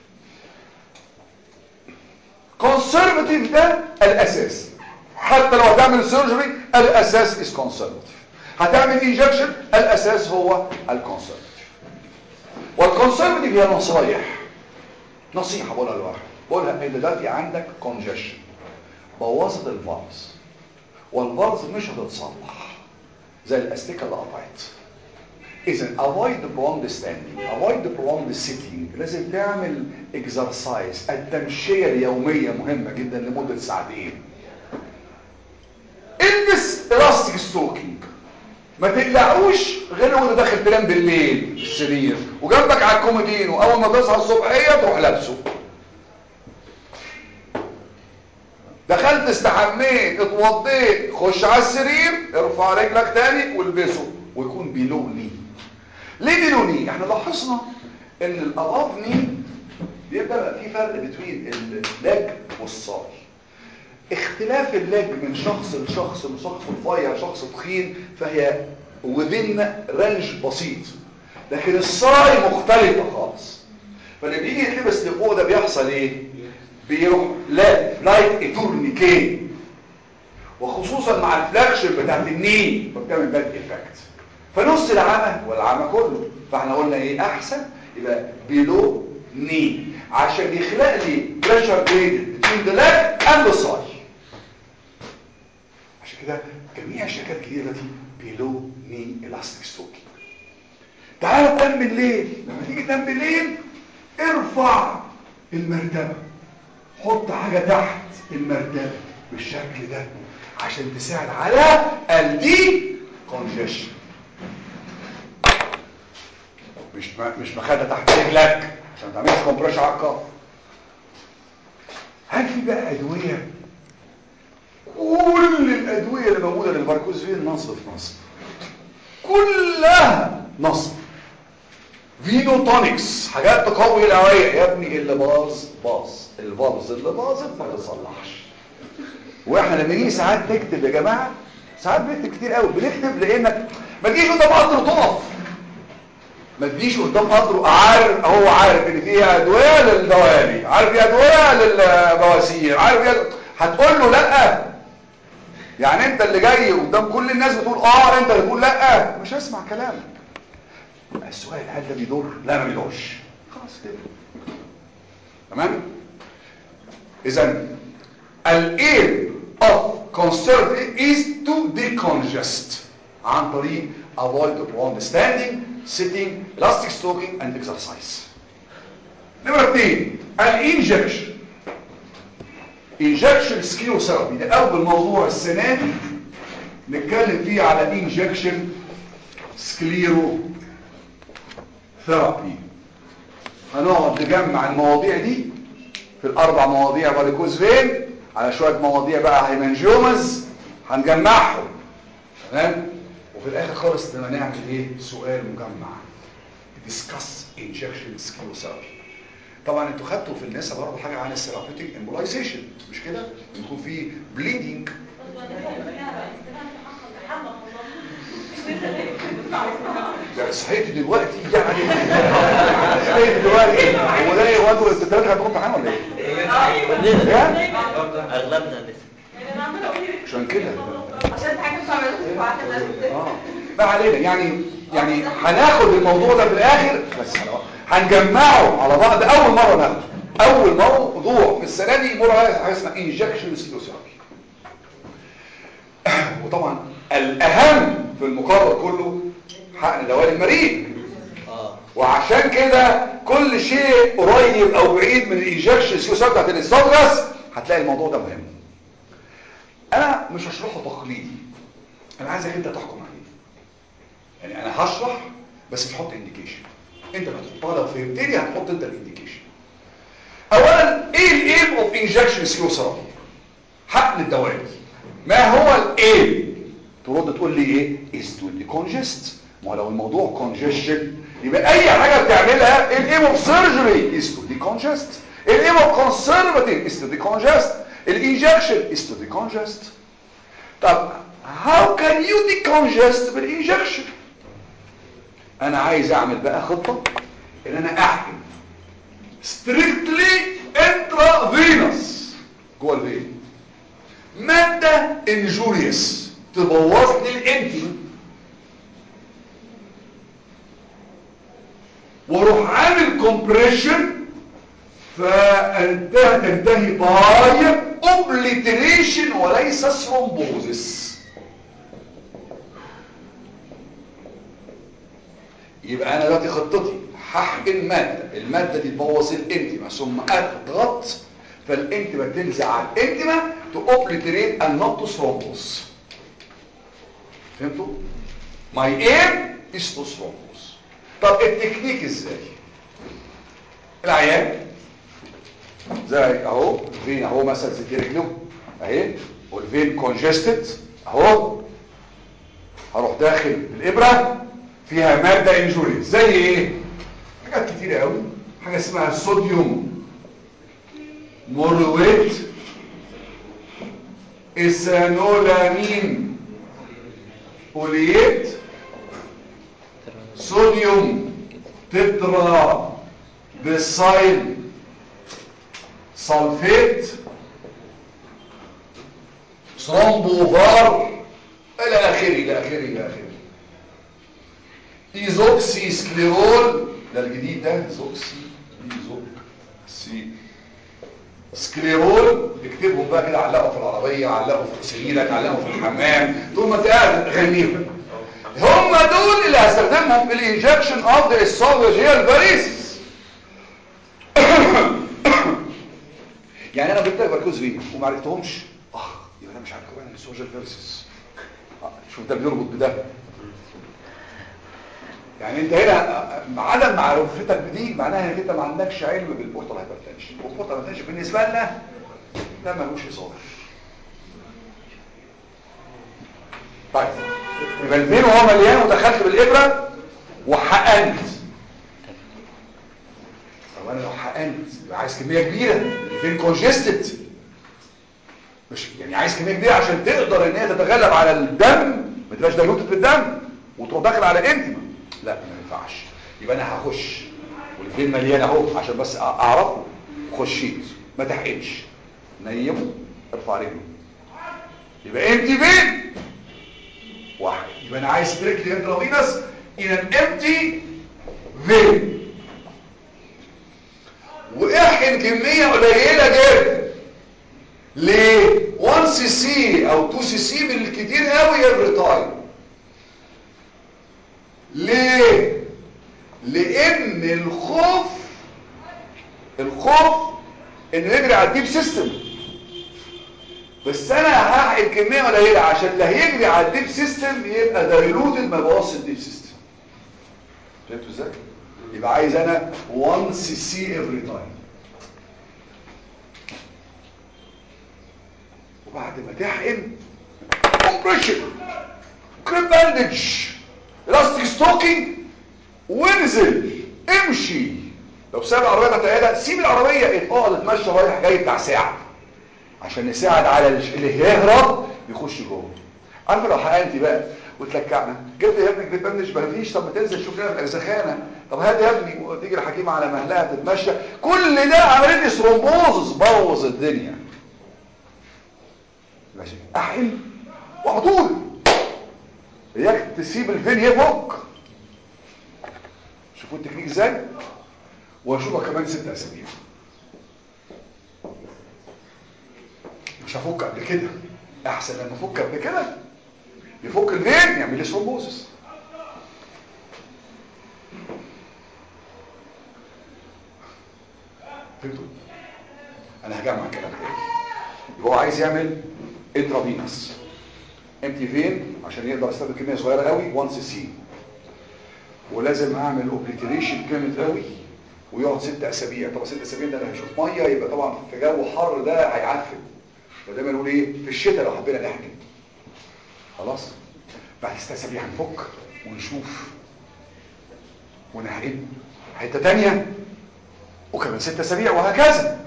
conservative ده الاساس حتى لو هتعمل surgery الاساس is conservative هتعمل injection الاساس هو الconservative والconservative هي نصايح نصيحة بقولها لواحد بقولها ان دلوقتي عندك congestion بوظت الفالز والفالز مش هتتصلح زي الاستيكه اللي قطعت اذا avoid the prolonged standing avoid the prolonged sitting لازم تعمل exercise التمشية اليومية مهمة جدا لمدة ساعتين البس elastic stocking ما تقلعوش غير وانت داخل تنام بالليل في السرير وجنبك على الكومودين واول ما تصحى الصبحيه تروح لابسه دخلت استحميت اتوضيت خش على السرير ارفع رجلك تاني والبسه ويكون بيلوني ليه بيلوني احنا لاحظنا ان الاباف ني بيبقى بقى في فرق بين اللج والصاي اختلاف اللج من شخص لشخص من شخص رفيع شخص تخين فهي وذن رنج بسيط لكن الصاي مختلفة خالص فاللي بيجي يتلبس لفوق ده بيحصل ايه بيروح لا لايك اتورنيكي وخصوصا مع الفلاكشن بتاعت النين فبتعمل باد افكت فنص العمى والعمى كله فاحنا قلنا ايه احسن يبقى بيلو ني عشان يخلق لي بريشر جريدد بين ذا لاج اند ذا ساي عشان كده جميع الشركات الكبيره دي بيلو ني الاستيك ستوكينج تعال تنام بالليل لما تيجي تنام بالليل ارفع المرتبه حط حاجه تحت المرتبه بالشكل ده عشان تساعد على الدي كونجيشن مش مش مخده تحت رجلك عشان ما تعملش كومبريشن على الكف هل في بقى ادويه كل الادويه اللي موجوده للفاركوز فين نصب في نصب كلها نصب فينوتونكس حاجات تقوي الاوعيه يا ابني اللي باظ باظ الباظ اللي باظت ما بتصلحش واحنا لما نيجي ساعات نكتب يا جماعه ساعات بنكتب كتير قوي بنكتب لانك ما تجيش قدام قدر تقف ما تجيش قدام قدره عارف هو عارف ان فيها ادويه للدوالي عارف فيها ادويه للبواسير عارف فيها هتقول له لا يعني انت اللي جاي قدام كل الناس بتقول اه انت اللي تقول لا مش هسمع كلامك السؤال هل ده بيضر لا ما بيضرش خلاص كده تمام اذا الايم of conservative is to decongest عن طريق avoid prolonged standing sitting elastic stalking and exercise نمرة اثنين الانجكشن انجكشن سكيو ثيرابي ده اول موضوع السنه دي نتكلم فيه على انجكشن سكليرو ثيرابي هنقعد نجمع المواضيع دي في الاربع مواضيع فاريكوز فين على شويه مواضيع بقى هيمنجيومز هنجمعهم تمام وفي الاخر خالص لما نعمل ايه سؤال مجمع ديسكاس انجكشن سكيو ثيرابي طبعا انتوا خدتوا في النساء برضه حاجه عن الثيرابيوتيك امبولايزيشن مش كده يكون في بليدنج ده صحيت دلوقتي يعني صحيت دلوقتي هو ده ايه وانتوا انت ثلاثه هتقوم معانا ولا ايه؟ كلنا يا؟ اغلبنا لسه عشان كده عشان حاجه بتعملوها في بعض الناس اه ما علينا يعني يعني هناخد الموضوع ده في الاخر بس هنجمعه على بعض اول مره ناخده اول موضوع في السنه دي مره حاجه اسمها انجكشن سكيوثيرابي وطبعا الاهم في المقرر كله حقن دوالي المريض اه وعشان كده كل شيء قريب او بعيد من الانجكشن سكيوثيرابي بتاعت الاستاذ هتلاقي الموضوع ده مهم انا مش هشرحه تقليدي انا عايزك انت تحكم عليه يعني انا هشرح بس مش هحط انديكيشن انت بتحطها لو فهمتني هتحط انت الانديكيشن اولا ايه الايم اوف انجكشن سكيوثيرابي حقن الدوائر ما هو الايم ترد تقول لي ايه is to decongest ما لو الموضوع congestion يبقى اي حاجه بتعملها الايم اوف سيرجري is to decongest الايم اوف conservative is to decongest الانجكشن is to decongest طب how can you decongest بالانجكشن انا عايز اعمل بقى خطه ان انا احقن strictly intravenous جوه الفين ماده injurious تبوظ لي الانتي واروح عامل كومبريشن فانتهى تنتهي باي اوبليتريشن وليس ثرومبوزس يبقى انا دلوقتي خطتي هحقن ماده الماده دي تبوظ الانتما ثم اضغط فالانتما تنزع على الانتما توبليتريت and not to thrombose فهمتوا my aim is to thrombose طب التكنيك ازاي العيان زي اهو فين اهو مثلا زي رجله اهي والفين كونجستد اهو هروح داخل الابره فيها ماده انجوري زي ايه حاجات كتيره قوي حاجه اسمها صوديوم مرويت اسانولامين اوليت صوديوم تترا بالسايل صلفيت ثرومبوفار الى اخره الى اخره الى اخره ايزوكسي سكليرول ده الجديد ده ايزوكسي ايزوكسي سكليرول اكتبهم بقى كده علقوا في العربيه علقوا في سريرك علقوا في الحمام طول ما انت قاعد غنيهم هم دول اللي هستخدمهم في الانجكشن اوف ذا اسوفاجيال فاريسيس يعني انا جبت لك بركوز فيه وما عرفتهمش اه يبقى انا مش عارف كمان الاسوفاجيال فاريسيس آه. شوف ده بيربط بده يعني انت هنا عدم معرفتك بدي معناها انك انت ما عندكش علم بالبورتال هايبرتنشن والبورتال هايبرتنشن بالنسبه لنا ده ملوش هزار طيب يبقى الفين وهو مليان ودخلت بالابره وحقنت طب انا لو حقنت يبقى عايز كميه كبيره الفين كونجستد مش يعني عايز كميه كبيره عشان تقدر ان هي تتغلب على الدم ما تبقاش دايلوتد بالدم وتروح داخل على انتما لا ما ينفعش يبقى انا هخش والفين مليان اهو عشان بس اعرفه خشيت ما تحقنش نيمه ارفع رجله يبقى امتي فين واحد يبقى انا عايز تريكلي انترافينس in an empty vein واحقن كمية قليلة جدا ليه 1 سي سي او 2 سي سي بالكتير قوي every time ليه لان الخوف الخوف انه يجري على الديب سيستم بس انا هحقن كميه قليله عشان اللي هيجري على الديب سيستم يبقى دايلوتد ما يبوظش الديب سيستم فهمتوا ازاي يبقى عايز انا 1 سي سي افري تايم وبعد ما تحقن كومبريشن كريب باندج الاستيك ستوكينج وانزل امشي لو ساب العربيه تتعدى سيب العربيه اقعد اتمشى رايح جاي بتاع ساعه عشان نساعد على اللي هيهرب يخش جوه عارف لو حقنتي بقى وتلكعنا جبت يا ابني جريب باندج ما فيش طب ما تنزل شوف لنا في الاجزخانه طب هات يا ابني وتيجي الحكيمه على مهلها تتمشى كل ده عمليه لي ثرومبوزس بوظ الدنيا ماشي احقن وعلى طول اياك تسيب الفين يفك شوفوا التكنيك ازاي واشوفها كمان ست اسابيع مش هفك قبل كده احسن لما افك قبل كده يفك الفين يعمل لي ثرومبوزس فهمتوا انا هجمع كلام تاني يبقى هو عايز يعمل انترافينس امتي فين عشان يقدر يستخدم كميه صغيره قوي 1 سي سي ولازم اعمل اوبليتريشن جامد قوي ويقعد ست اسابيع طبعا ست اسابيع ده انا هشوف ميه يبقى طبعا في جو حر ده هيعفن فدايما نقول ايه في الشتاء لو حبينا نحكي خلاص بعد ست اسابيع هنفك ونشوف ونحقن حته تانية وكمان ست اسابيع وهكذا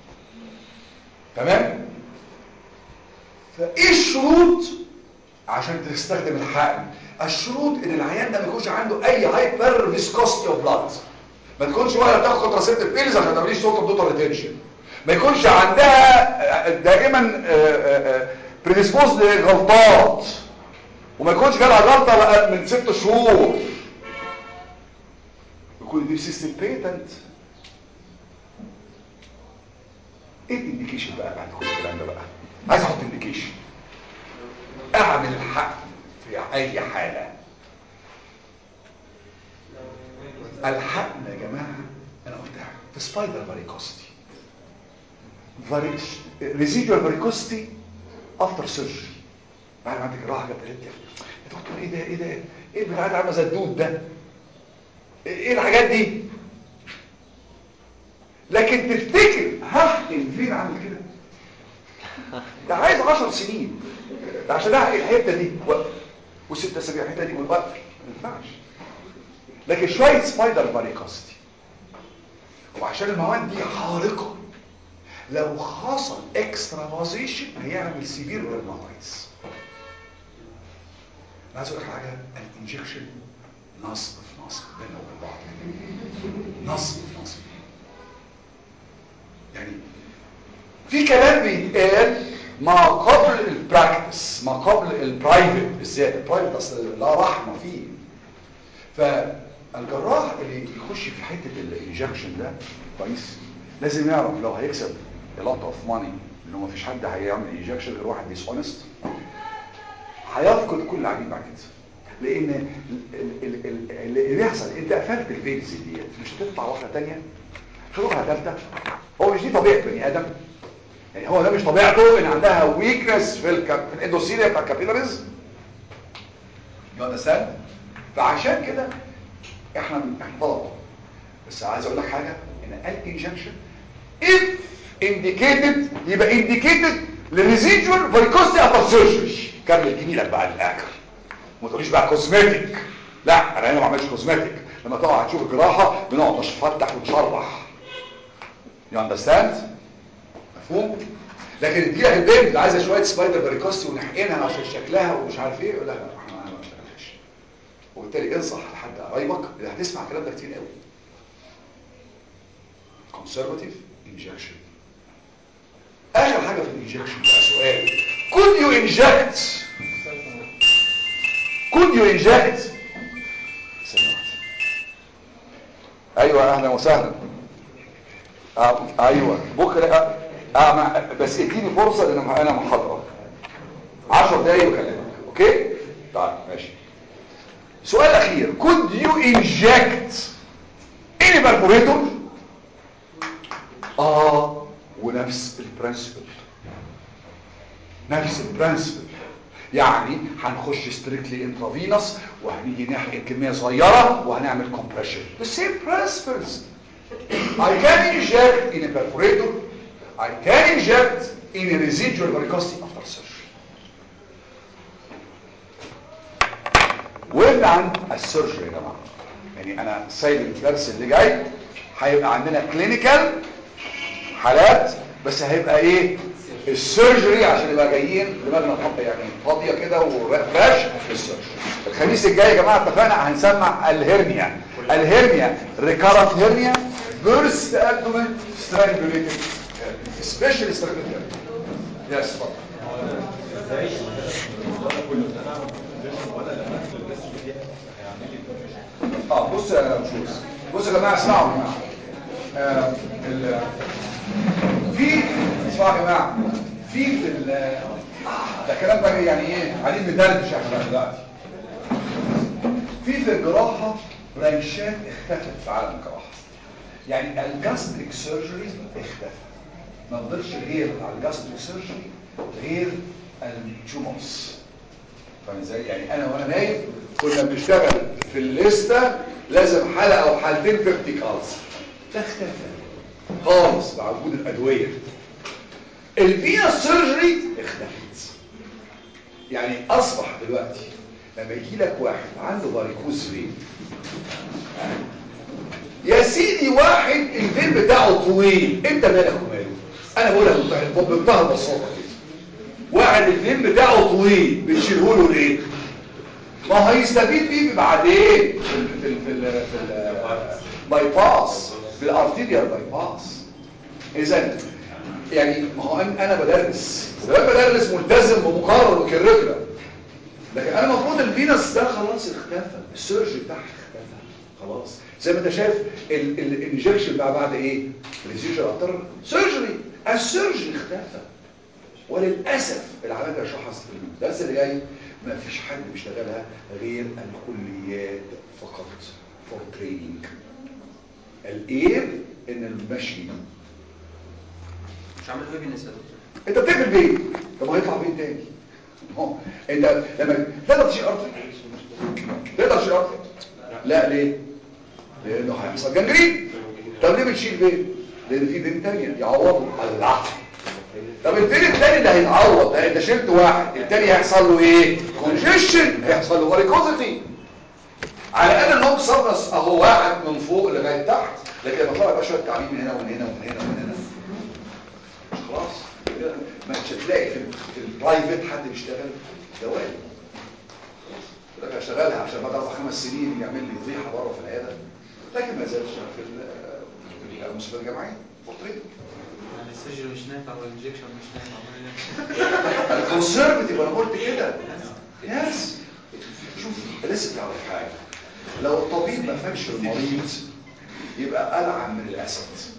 تمام فايه الشروط عشان تستخدم الحقن الشروط ان العيان ده ما يكونش عنده اي هايبر فيسكوستي اوف بلاد ما تكونش ولا بتاخد كونتراسيبتيف بيلز عشان ما تعمليش صوت الدوتر ريتنشن ما يكونش عندها دائما بريديسبوز لغلطات وما يكونش جالها غلطه من ست شهور يكون دي سيستم بيتنت ايه الانديكيشن بقى بعد كل الكلام ده بقى عايز احط انديكيشن اعمل الحق في اي حاله الحقن يا جماعه انا قلتها في سبايدر فاريكوستي ريزيدوال فاريكوستي افتر سيرجري بعد ما عندك راحه جت قالت لي يا دكتور ايه ده ايه ده ايه البتاع ده عامله زي الدود ده ايه الحاجات دي لكن تفتكر هحقن فين عامل كده ده عايز 10 سنين ده عشان احقن الحته دي وست اسابيع الحته دي والوقف ما ينفعش لكن شويه سبايدر فاريكوستي وعشان المواد دي حارقه لو حصل اكسترافازيشن هيعمل سيفير ديرماتايتس انا عايز اقول لك حاجه الانجكشن نصب في نصب بيننا وبين بعض نصب في نصب يعني في كلام بيتقال ما قبل البراكتس ما قبل البرايفت بالذات البرايفت اصل لا رحمه فيه فالجراح اللي يخش في حته الانجكشن ده كويس لازم يعرف لو هيكسب a lot of money انه ما فيش حد هيعمل انجكشن غير واحد ديسونست هيفقد كل عجيب بعد كده لان اللي بيحصل انت قفلت الفينز دي مش هتطلع واحده ثانيه مش هتطلع ثالثه هو مش دي طبيعه بني ادم يعني هو ده مش طبيعته ان عندها ويكنس في الكاب في الاندوثيليا بتاع الكابيلاريز يو اندرستاند فعشان كده احنا احنا طلبه بس عايز اقول لك حاجه ان الانجكشن if indicated يبقى indicated للريزيدوال فاريكوستي افتر سيرجري كمل جميلك بقى للاخر ما تقوليش بقى كوزمتيك لا انا هنا ما بعملش كوزمتيك لما تقع تشوف الجراحه بنقعد نفتح ونشرح يو اندرستاند مفهوم لكن دي البنت اللي عايزه شويه سبايدر فاريكوستي ونحقنها عشان شكلها ومش عارف ايه لا لا احنا ما بنشتغلش وبالتالي انصح لحد قرايبك اللي هتسمع الكلام ده كتير قوي conservative injection اخر حاجه في الانجكشن بقى سؤال could you inject could you inject ثانية واحدة. ايوه اهلا وسهلا آه ايوه بكره آه آه مع- بس اديني فرصه لان انا محاضره 10 دقايق وكلمك اوكي طيب ماشي سؤال اخير could you inject any perforator اه ونفس البرنسبل نفس البرنسبل يعني هنخش ستريكتلي انترافينوس وهنيجي نحقن كميه صغيره وهنعمل كومبريشن the same principles I can inject in a perforator I can inject in a residual varicosity after surgery وقفنا عند السيرجري يا جماعه يعني انا سايب الدرس اللي جاي هيبقى عندنا كلينيكال حالات بس هيبقى ايه السيرجري عشان يبقى جايين دماغنا فاضيه يعني فاضيه كده وفريش للسيرجري الخميس الجاي يا جماعه اتفقنا هنسمع الهرنيا الهرنيا ريكارنت هرنيا بيرست ابدومين سترانجوليتد سبيشال سترانجوليتد يس اتفضل اه بص يا مشوز بص يا جماعه اسمعوا يا جماعه آه ال- في اسمعوا يا جماعه في في ال- آه، ده كلام بقى يعني ايه قاعدين ندردش احنا دلوقتي في في الجراحه برانشات اختفت في عالم الجراحه يعني الجاستريك سيرجري اختفى ما فضلش غير على الجاستريك سيرجري غير التوموس فاهم ازاي يعني انا وانا نايم كنا بنشتغل في الليسته لازم حلقه او حالتين بيبتيك ألسر ده اختفى خالص مع وجود الادويه الفينا سيرجري اختفت يعني اصبح دلوقتي لما يجي لك واحد عنده فاريكوز فين يا سيدي واحد الفين بتاعه طويل انت مالك وماله انا بقولها بمنتهى بمنتهى البساطه كده واحد الفين بتاعه طويل بتشيله له ليه ما هو هيستفيد بيه بعدين في ال في ال في ال في الباي باس في الارتيريال باي باس اذا يعني ما هو أنا- انا بدرس ولما بدرس ملتزم بمقرر وكريكولا لكن انا المفروض الفينس ده خلاص اختفى السيرجري بتاعها اختفى خلاص زي ما انت شايف الانجكشن بقى بعد ايه ريزيجر اكتر سيرجري السيرجري اختفى وللاسف العمليه اللي شرحها في الدرس اللي جاي ما فيش حد بيشتغلها غير الكليات فقط فور تريننج الايه ان المشي مش عامل ويبنس يا دكتور انت بتقفل بيه طب ما هيطلع بيه تاني اهو انت لما تقدر تشيل ارض تقدر تشيل ارض لا ليه لانه هيحصل جنجرين طب ليه بتشيل بيه لان في بين تانية يعوضوا الله طب البين التاني اللي هيتعوض ده انت شلت واحد التاني هيحصل له ايه كونجيشن هيحصل له فاريكوزيتي على الاقل النوم صرص اهو واحد من فوق لغايه تحت لكن لما طلع بقى شويه تعبين من هنا ومن هنا ومن هنا ومن هنا مش خلاص كده مش هتلاقي في, في البرايفت حد بيشتغل دوالي يقول لك هشتغلها عشان بعد اربع خمس سنين يعمل لي فضيحه بره في العياده لكن ما زال شغال في ال- في المستشفى الجامعيه فطريق يعني السجن مش نافع والانجكشن مش نافع ولا نافع. الكونسرفتيف انا قلت كده يس شوف لسه تعرف حاجه لو الطبيب ما فهمش المريض يبقى ألعن من الاسد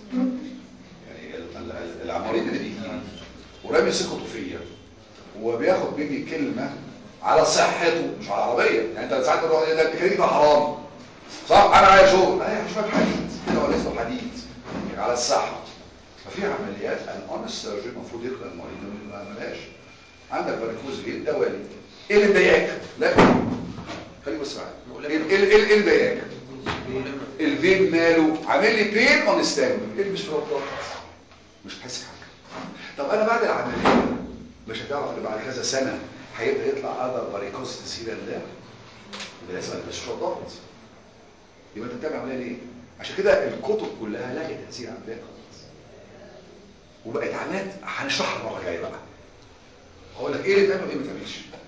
يعني ال- ال- ال- العمريض اللي بيجي لي ورامي ثقته فيا وبياخد مني كلمه على صحته مش على العربيه يعني انت ساعات تروح ده التكاليف ده حرام صح انا عليا شغل ايوه شويه حديد كده ولا اسمه حديد يعني على الصحه ففي عمليات الاونست سيرجن المفروض يقرا المريض ما يعملهاش عندك فاريكوز فين ده والي ايه اللي مضايقك لا خليك بس معايا ايه ايه ايه إيه اللي مضايقك الفين ماله عامل لي بين اون ستاند البس رباط مش هتحس بحاجه طب انا بعد العمليه مش هتعرف ان بعد كذا سنه هيبدا يطلع اذر فاريكوستس هنا ده يبقى لازم البس رباط يبقى انت بتعمل عمليه ليه عشان كده الكتب كلها لغت تاثير عمليه خالص وبقت عمليات هنشرحها المره الجايه بقى هقول لك ايه اللي تعمل وايه ما تعملش